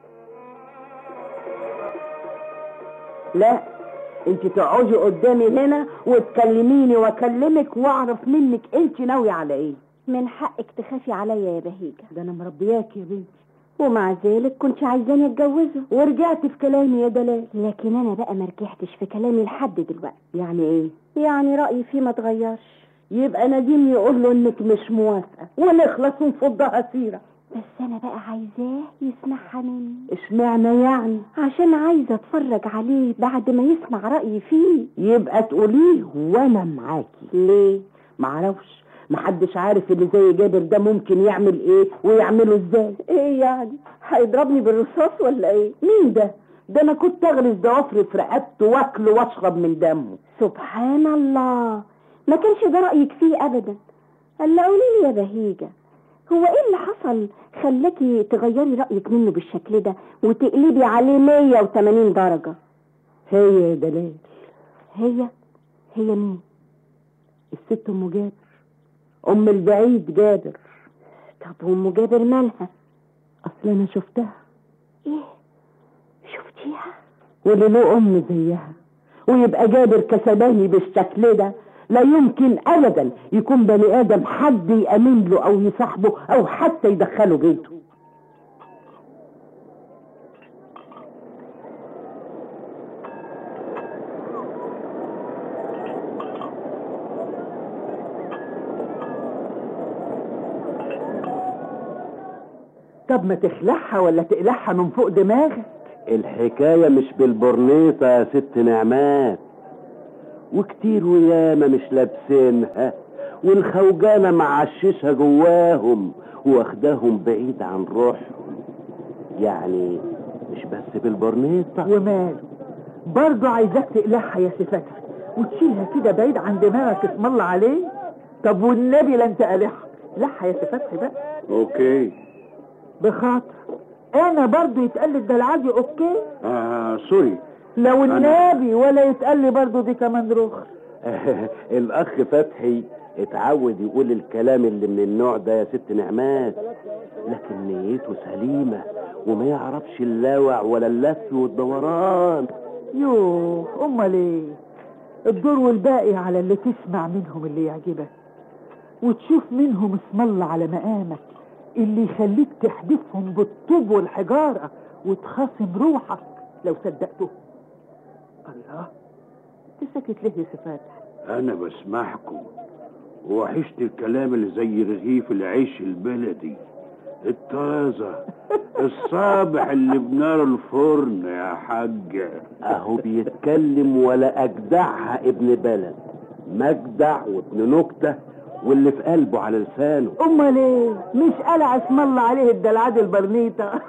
لا انت تقعدي قدامي هنا وتكلميني واكلمك واعرف منك انت ناويه على ايه من حقك تخافي عليا يا بهيجة ده انا مربياكي يا بنتي ومع ذلك كنت عايزاني اتجوزه ورجعت في كلامي يا دلال لكن انا بقى مرجعتش في كلامي لحد دلوقتي يعني ايه يعني رأيي فيه ما اتغيرش يبقى نديم يقول له انك مش موافقه ونخلص ونفضها سيره بس انا بقى عايزاه يسمعها مني اشمعنى يعني عشان عايزه اتفرج عليه بعد ما يسمع رايي فيه يبقى تقوليه وانا معاكي ليه معرفش محدش عارف اللي زي جابر ده ممكن يعمل ايه ويعمله ازاي ايه يعني هيضربني بالرصاص ولا ايه مين ده ده انا كنت اغرس ضوافري في رقبته واكله واشرب من دمه سبحان الله ما كانش ده رايك فيه ابدا الا قولي لي يا بهيجه هو ايه اللي حصل خلاكي تغيري رايك منه بالشكل ده وتقلبي عليه 180 درجه هي يا دلال هي هي مين الست ام جابر ام البعيد جابر طب وام جابر مالها اصل انا شفتها ايه شفتيها واللي له ام زيها ويبقى جابر كسباني بالشكل ده لا يمكن ابدا يكون بني ادم حد يامن له او يصاحبه او حتى يدخله بيته طب ما تخلعها ولا تقلعها من فوق دماغك الحكاية مش بالبرنيطة يا ست نعمات وكتير وياما مش لابسينها والخوجانة معششها جواهم واخداهم بعيد عن روحهم يعني مش بس بالبرنيطة وماله برضه عايزاك تقلعها يا ستي وتشيلها كده بعيد عن دماغك اسم الله عليه طب والنبي لا انت قلعها لحها يا ستي بقى اوكي بخاطر انا برضه يتقال لي الدلعه دي اوكي آه سوري لو النبي ولا يتقال لي برضه دي كمان رخر الاخ فتحي اتعود يقول الكلام اللي من النوع ده يا ست نعمات لكن نيته سليمة وما يعرفش اللاوع ولا اللف والدوران يوه امال ايه الدور والباقي على اللي تسمع منهم اللي يعجبك وتشوف منهم اسم الله على مقامك اللي يخليك تحدفهم بالطوب والحجارة وتخاصم روحك لو صدقته الله تسكت ليه يا سفات انا بسمعكم وحشت الكلام اللي زي رغيف العيش البلدي الطازة الصابح اللي بنار الفرن يا حاج اهو بيتكلم ولا اجدعها ابن بلد مجدع وابن نكتة واللي في قلبه على لسانه امال ايه مش قلع اسم الله عليه الدلعاد البرنيطه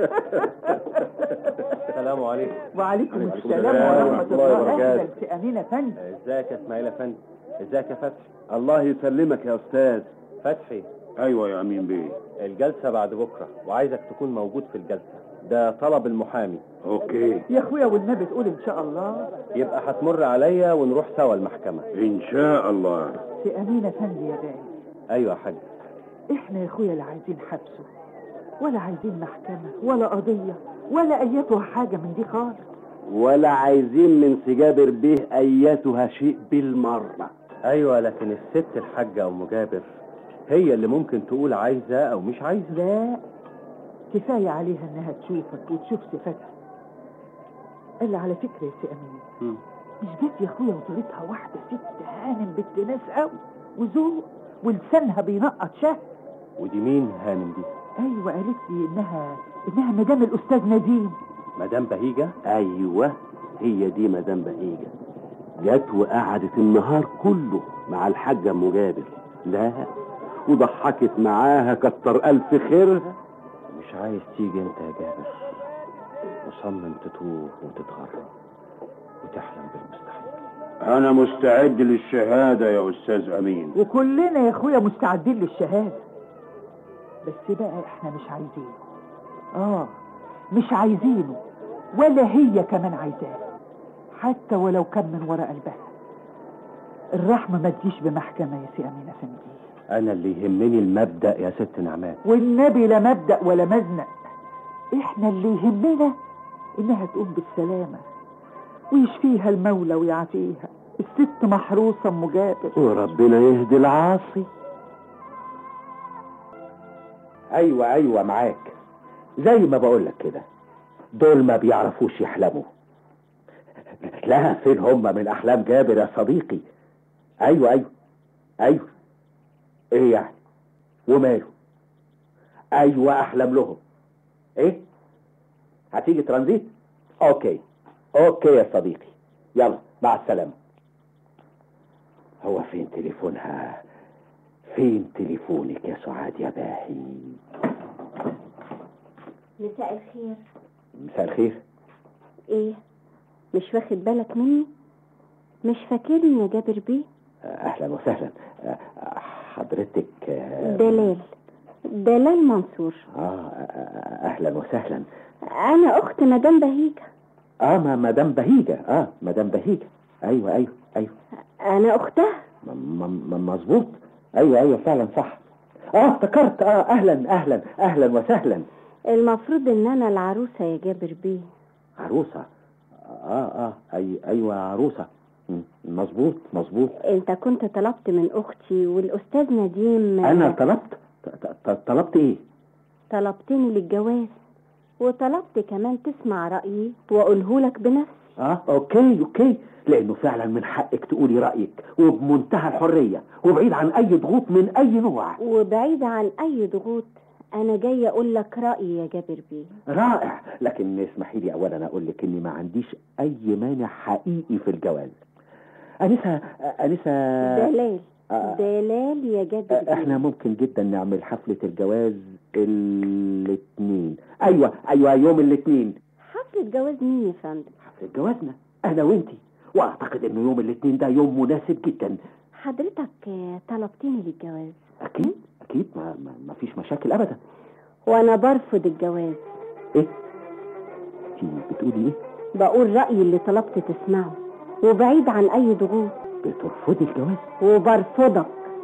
السلام عليكم وعليكم وعليكم السلام السلام ورحمه ورحمة الله الله وبركاته. اهلا في امين افندي ازيك يا اسماعيل افندي ازيك يا فتحي الله يسلمك يا استاذ فتحي ايوه يا امين بيه الجلسة بعد بكرة وعايزك تكون موجود في الجلسة ده طلب المحامي اوكي يا اخويا والنبي تقول ان شاء الله يبقى هتمر عليا ونروح سوا المحكمة ان شاء الله في امين افندي يا غالي ايوه يا حاج احنا يا اخويا لا عايزين حبسه ولا عايزين محكمه ولا قضيه ولا ايتها حاجه من دي خالص ولا عايزين من سجابر بيه ايتها شيء بالمره ايوه لكن الست الحاجة ام جابر هي اللي ممكن تقول عايزة او مش عايزة لا كفايه عليها انها تشوفك وتشوف صفتها اللي على فكره يا سي امين مم. مش جت يا اخويا وطلتها واحده ست هانم بنت ناس قوي وذوق ولسانها بينقط شهر ودي مين هانم دي ايوه قالت لي انها انها مدام الاستاذ نديم مدام بهيجة ايوه هي دي مدام بهيجه جت وقعدت النهار كله مع الحاجه ام جابر لا وضحكت معاها كتر الف خيرها مش عايز تيجي انت يا جابر مصمم تتوه وتتغرب وتحلم بالمستحيل انا مستعد للشهاده يا استاذ امين وكلنا يا اخويا مستعدين للشهاده بس بقى احنا مش عايزينه اه مش عايزينه ولا هي كمان عايزاه حتى ولو كان من وراء قلبها الرحمه ما تجيش بمحكمه يا سي امين افندي انا اللي يهمني المبدأ يا ست نعمات والنبي لا مبدأ ولا مزنق احنا اللي يهمنا انها تقوم بالسلامة ويشفيها المولى ويعافيها الست محروسة ام جابر وربنا يهدي العاصي ايوه ايوه معاك زي ما بقولك كده دول ما بيعرفوش يحلموا لا فين هم من احلام جابر يا صديقي ايوه ايوه ايوه ايه يعني وماله ايوه احلم لهم ايه هتيجي ترانزيت اوكي اوكي يا صديقي يلا مع السلامه هو فين تليفونها فين تليفونك يا سعاد يا باهي مساء الخير مساء الخير ايه مش واخد بالك مني مش فاكرني يا جابر بيه اهلا وسهلا أه، حضرتك أه، دلال دلال منصور اه اهلا وسهلا انا اخت مدام بهيجة اه ما مدام بهيجه اه مدام بهيجه ايوه ايوه ايوه انا اختها م- م- م- مظبوط ايوه ايوه فعلا صح اه افتكرت اه اهلا اهلا اهلا وسهلا المفروض ان انا العروسة يا جابر بيه عروسه اه اه أي ايوه عروسه م- مظبوط مظبوط انت كنت طلبت من اختي والاستاذ نديم انا طلبت ط- ط- طلبت ايه طلبتني للجواز وطلبت كمان تسمع رأيي واقوله لك بنفسي اه اوكي اوكي لانه فعلا من حقك تقولي رايك وبمنتهى الحريه وبعيد عن اي ضغوط من اي نوع وبعيد عن اي ضغوط انا جاية اقول لك رأيي يا جابر بيه رائع لكن اسمحي لي اولا اقول لك اني ما عنديش اي مانع حقيقي في الجواز انسه انسه دلال آه. دلال يا جابر بيه احنا ممكن جدا نعمل حفله الجواز الاثنين ايوه ايوه يوم الاثنين حفلة جواز مين يا فندم حفله جوازنا انا وانتي واعتقد انه يوم الاثنين ده يوم مناسب جدا حضرتك آه، طلبتني للجواز اكيد اكيد ما, ما, ما فيش مشاكل ابدا وانا برفض الجواز ايه انتي بتقولي ايه بقول رأيي اللي طلبت تسمعه وبعيد عن اي ضغوط بترفضي الجواز وبرفضك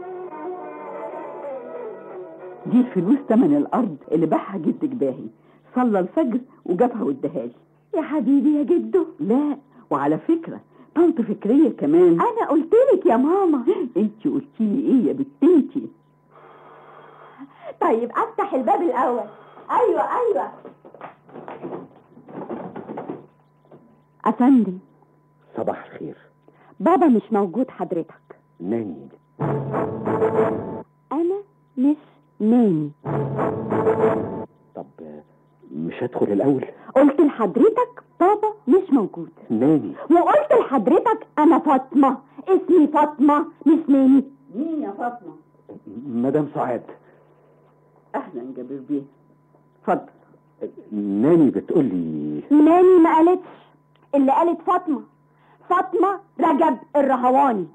دي الفلوس تمن الارض اللي باعها جدك باهي صلى الفجر وجابها واداها لي يا حبيبي يا جدو لا وعلى فكره طنط فكريه كمان انا قلتلك يا ماما انت قلتي لي ايه يا بنتي طيب افتح الباب الاول ايوه ايوه افندم صباح الخير بابا مش موجود حضرتك ناني انا مش ناني طب آه، مش هدخل الاول قلت لحضرتك بابا مش موجود ناني وقلت لحضرتك انا فاطمه اسمي فاطمه مش ناني مين يا فاطمه مدام سعاد اهلا جابر بيه اتفضل ناني بتقول لي ناني ما قالتش اللي قالت فاطمة فاطمة رجب الرهواني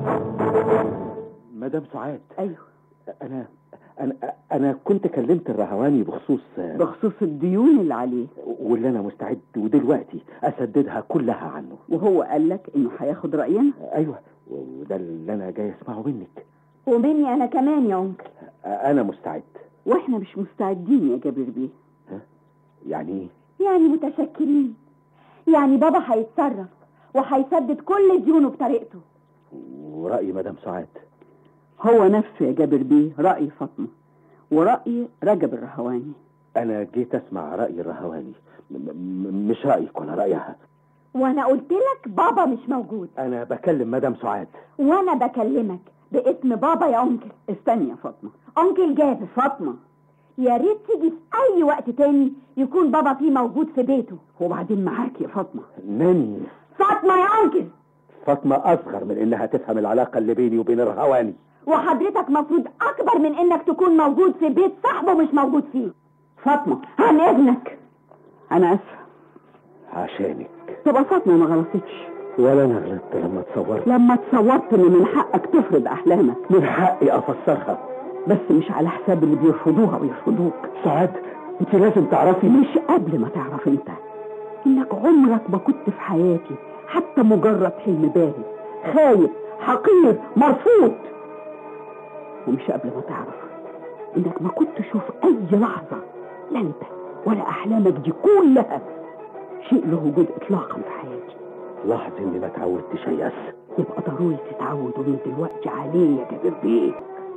مدام سعاد ايوه انا انا انا كنت كلمت الرهواني بخصوص بخصوص الديون اللي عليه واللي انا مستعد ودلوقتي اسددها كلها عنه وهو قال لك انه هياخد راينا ايوه وده اللي انا جاي اسمعه منك ومني انا كمان يا انكل انا مستعد واحنا مش مستعدين يا جابر بيه يعني ايه يعني متشكرين يعني بابا هيتصرف وهيسدد كل ديونه بطريقته ورأي مدام سعاد هو نفسه يا جابر بيه راي فاطمه وراي رجب الرهواني انا جيت اسمع رأي الرهواني م- م- مش رأيك ولا رأيها وانا قلت لك بابا مش موجود انا بكلم مدام سعاد وانا بكلمك باسم بابا يا انكل استني يا فاطمه انكل جابر فاطمه يا ريت تيجي في اي وقت تاني يكون بابا فيه موجود في بيته وبعدين معاك يا فاطمه ناني فاطمة يا انكل فاطمة اصغر من انها تفهم العلاقة اللي بيني وبين الرهواني وحضرتك مفروض اكبر من انك تكون موجود في بيت صاحبه مش موجود فيه فاطمه عن اذنك انا اسفه عشانك تبقى فاطمه ما غلطتش ولا انا غلطت لما اتصورت لما تصورت ان من حقك تفرض احلامك من حقي افسرها بس مش على حساب اللي بيرفضوها ويرفضوك سعاد انت لازم تعرفي مش قبل ما تعرف انت انك عمرك ما كنت في حياتي حتى مجرد حلم باهي خايف حقير مرفوض ومش قبل ما تعرف انك ما كنت تشوف اي لحظة لا انت ولا احلامك دي كلها شيء له وجود اطلاقا في حياتي لاحظ اني ما اتعودتش ايأس يبقى ضروري تتعودوا من دلوقتي عليه يا جابر بيه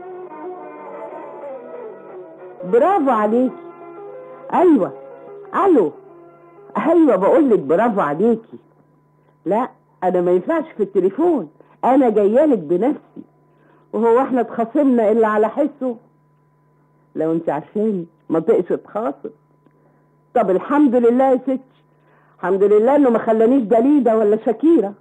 برافو عليكي ايوه الو ايوه بقول لك برافو عليكي لا انا ما ينفعش في التليفون انا جايالك بنفسي وهو احنا اتخاصمنا الا على حسه لو انت عارفاني ما بقش اتخاصم طب الحمد لله يا ستي الحمد لله انه ما خلانيش دليده ولا شكيره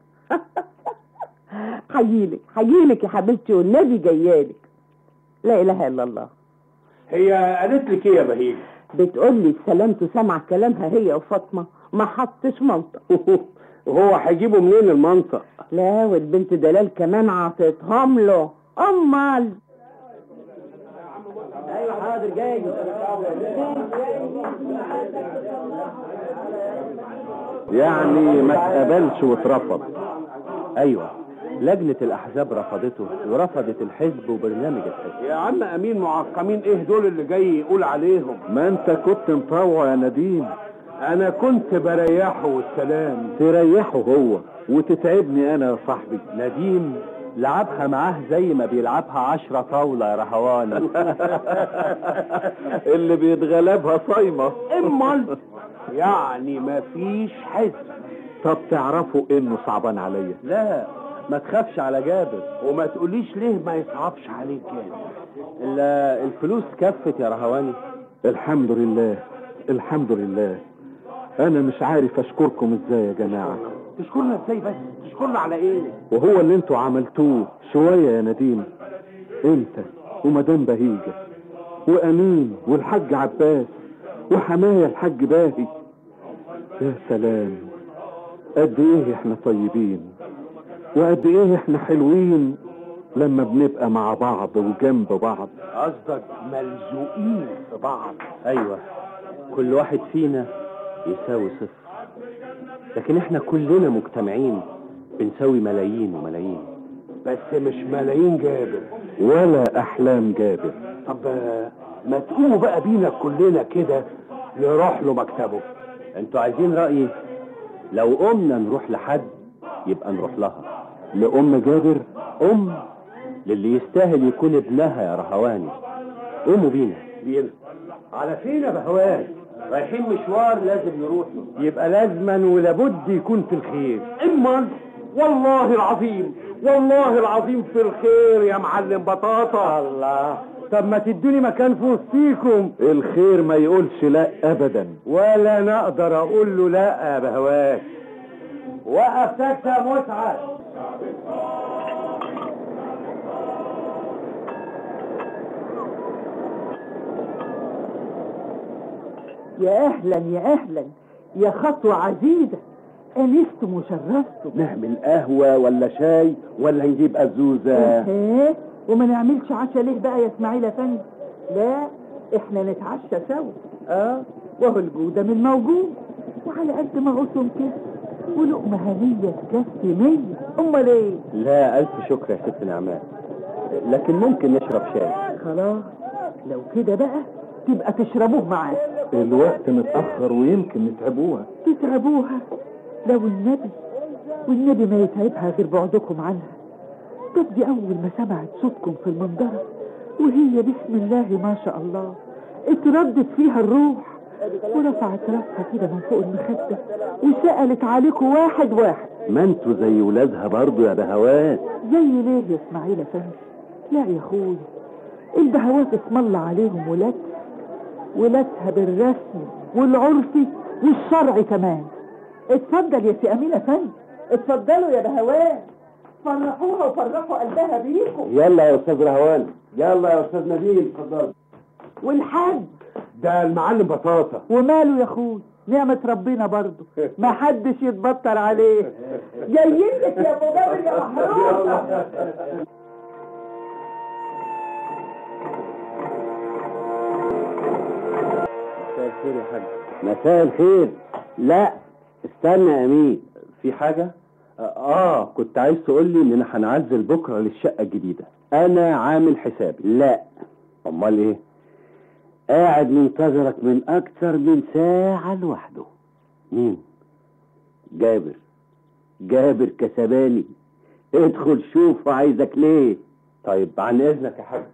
حييلك حييلك يا حبيبتي والنبي جايالك لا اله الا الله هي قالت لك ايه يا بهيج بتقول لي سلامته سامعه كلامها هي وفاطمه ما حطش منطق وهو هيجيبه منين المنطق لا والبنت دلال كمان عطيتهم له امال ايوه حاضر جاي يعني ما اتقبلش واترفض ايوه لجنة الاحزاب رفضته ورفضت الحزب وبرنامج الحزب يا عم امين معقمين ايه دول اللي جاي يقول عليهم ما انت كنت مطوع يا نديم انا كنت بريحه والسلام تريحه هو وتتعبني انا يا صاحبي نديم لعبها معاه زي ما بيلعبها عشرة طاولة يا رهوان اللي بيتغلبها صايمة امال يعني مفيش حزب طب تعرفوا انه صعبان عليا لا ما تخافش على جابر وما تقوليش ليه ما يصعبش عليك جابر الا الفلوس كفت يا رهواني الحمد لله الحمد لله انا مش عارف اشكركم ازاي يا جماعة تشكرنا ازاي بس تشكرنا على ايه وهو اللي انتوا عملتوه شوية يا نديم انت ومدام بهيجة وامين والحاج عباس وحماية الحاج باهي يا سلام قد ايه احنا طيبين وقد ايه احنا حلوين لما بنبقى مع بعض وجنب بعض قصدك ملزوقين في بعض ايوه كل واحد فينا يساوي صفر لكن احنا كلنا مجتمعين بنساوي ملايين وملايين بس مش ملايين جابر ولا احلام جابر طب آه، ما تقوموا بقى بينا كلنا كده نروح له مكتبه انتوا عايزين رأيي لو قمنا نروح لحد يبقى نروح لها لأم جابر ام للي يستاهل يكون ابنها يا رهواني قوموا بينا بينا على فين يا بهوان رايحين مشوار لازم نروحه يبقى لازما ولابد يكون في الخير امال والله العظيم والله العظيم في الخير يا معلم بطاطا الله طب ما تدوني مكان في وسطيكم الخير ما يقولش لا ابدا ولا نقدر اقول له لا يا بهواك وقف تاكسي يا مسعد يا اهلا يا اهلا يا خطوة عزيزة انستم وشرفتم نعمل قهوة ولا شاي ولا نجيب أزوزة ايه وما نعملش عشاء ليه بقى يا اسماعيل افندي لا احنا نتعشى سوا اه وهو الجودة من موجود وعلى قد ما غصن كده ولقمة هنية تكفي مية امال ايه لا ألف شكر يا ست نعمان لكن ممكن نشرب شاي خلاص لو كده بقى تبقى تشربوه معاه الوقت متأخر ويمكن نتعبوها تتعبوها لو النبي والنبي ما يتعبها غير بعدكم عنها طب دي أول ما سمعت صوتكم في المنظرة وهي بسم الله ما شاء الله اتردت فيها الروح ورفعت راسها كده من فوق المخدة وسألت عليكم واحد واحد ما انتوا زي ولادها برضو يا بهوات زي ليه يا اسماعيل افندي لا يا اخويا البهوات اسم الله عليهم ولادها ولادها بالرسم والعرفي والشرعي كمان اتفضل يا سي امين افندي اتفضلوا يا بهوات فرحوها وفرحوا قلبها بيكم يلا يا أستاذ رهوان يلا يا أستاذ نبيل اتفضل والحاج ده المعلم بطاطا وماله يا اخوي نعمة ربنا برضه ما حدش يتبطر عليه جايين لك يا ابو جابر يا محروس مساء الخير يا حاج مساء الخير لا استنى يا امين في حاجة؟ آه كنت عايز تقول لي إننا هنعزل بكرة للشقة الجديدة أنا عامل حسابي لا أمال إيه؟ قاعد منتظرك من اكتر من ساعة لوحده مين؟ جابر جابر كسباني ادخل شوف عايزك ليه طيب عن إذنك يا حاج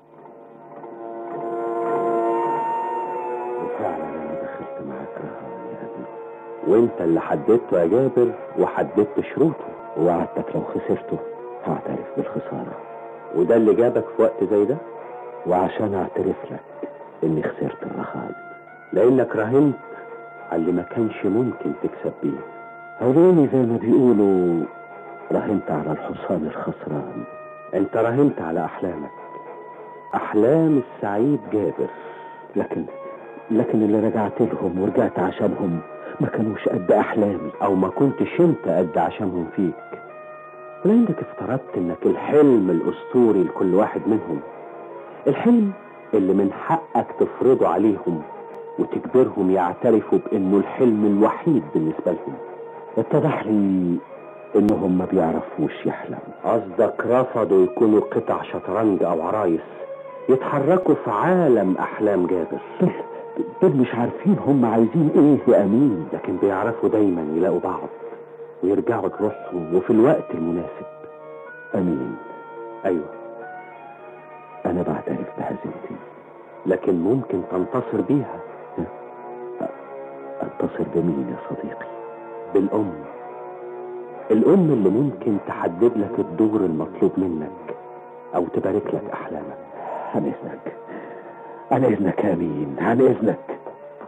وفعلا انا دخلت معاك رهان يا ابني وأنت اللي حددته يا جابر وحددت شروطه ووعدتك لو خسرته هعترف بالخسارة وده اللي جابك في وقت زي ده؟ وعشان اعترف لك اني خسرت الرهان لأنك راهنت على اللي ما كانش ممكن تكسب بيه عيوني زي ما بيقولوا راهنت على الحصان الخسران أنت راهنت على أحلامك أحلام السعيد جابر لكن لكن اللي رجعت لهم ورجعت عشانهم ما كانوش قد احلامي أو ما كنتش أنت قد عشانهم فيك ولأنك افترضت إنك الحلم الأسطوري لكل واحد منهم الحلم اللي من حقك تفرضه عليهم وتجبرهم يعترفوا بإنه الحلم الوحيد بالنسبة لهم اتضح لي انهم ما بيعرفوش يحلموا قصدك رفضوا يكونوا قطع شطرنج أو عرايس يتحركوا في عالم أحلام جابر دول دول مش عارفين هم عايزين ايه يا امين لكن بيعرفوا دايما يلاقوا بعض ويرجعوا لروحهم وفي الوقت المناسب امين أيوة انا بعترف بهزيمتي لكن ممكن تنتصر بيها اتصل بمين يا صديقي بالأم الأم اللي ممكن تحدد لك الدور المطلوب منك أو تبارك لك أحلامك عن اذنك عن اذنك يا امين عن اذنك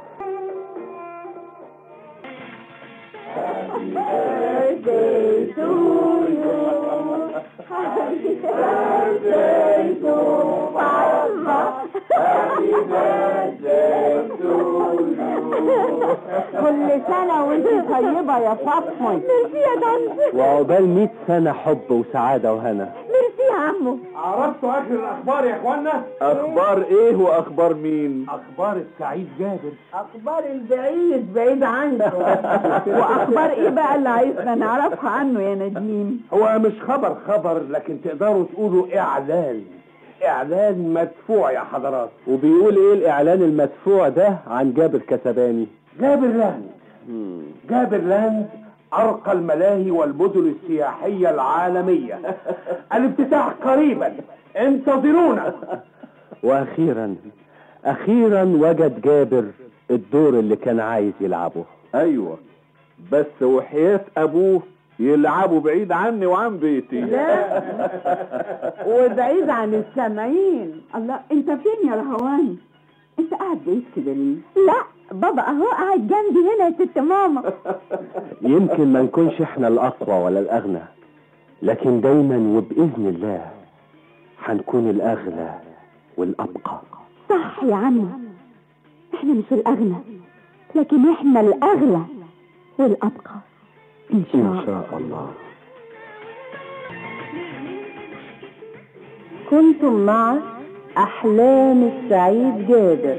كل سنة وانت طيبة يا فاطمة ميرسي يا طنط وعقبال 100 سنة حب وسعادة وهنا ميرسي يا عمو عرفتوا اخر الاخبار يا اخوانا اخبار ايه واخبار مين اخبار السعيد جابر أخبار البعيد بعيد عنك وأخبار إيه بقى اللي عايزنا نعرفها عنه يا نديم هو مش خبر خبر لكن تقدروا تقولوا اعلان اعلان مدفوع يا حضرات وبيقول ايه الاعلان المدفوع ده عن جابر كسباني جابر لاند جابر لاند أرقى الملاهي والمدن السياحية العالمية الافتتاح قريبا انتظرونا واخيرا اخيرا وجد جابر الدور اللي كان عايز يلعبه ايوه بس وحياة ابوه يلعبوا بعيد عني وعن بيتي لا وبعيد عن السامعين الله أنت فين يا رهوان أنت قاعد بعيد كده ليه لا بابا اهو قاعد جنبي هنا يا ست ماما يمكن ما نكونش احنا الاقوى ولا الاغنى لكن دايما وباذن الله هنكون الاغلى والابقى صح يا عمو احنا مش الاغنى لكن احنا الاغلى والابقى ان شاء إن الله شاء الله كنتم مع أحلام السعيد جابر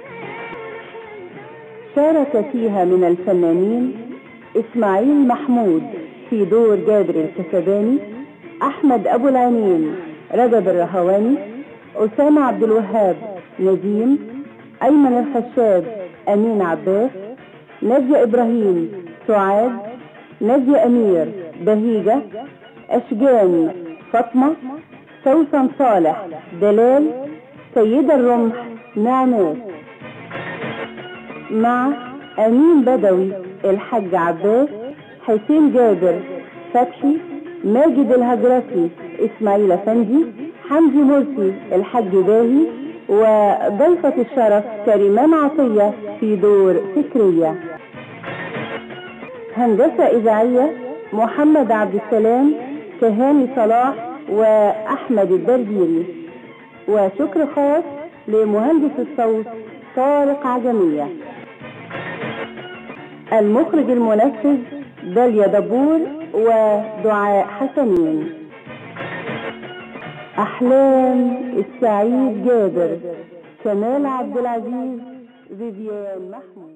شارك فيها من الفنانين إسماعيل محمود في دور جابر الكسباني أحمد أبو العينين رجب الرهواني أسامة عبد الوهاب نديم أيمن الخشاب أمين عباس نادية إبراهيم سعاد نادية أمير بهيجة أشجان فاطمة سوسن صالح دلال سيدة الرمح نعناس مع أمين بدوي الحاج عباس حسين جابر فتحي ماجد الهجرسي إسماعيل أفندي حمدي مرسي الحاج باهي وضيفة الشرف كريمان عطية في دور فكرية هندسة إذاعية محمد عبد السلام كهاني صلاح وأحمد الدرديري وشكر خاص لمهندس الصوت طارق عجمية المخرج المنفذ داليا دبور ودعاء حسنين أحلام السعيد جابر كمال عبد العزيز فيفيان محمود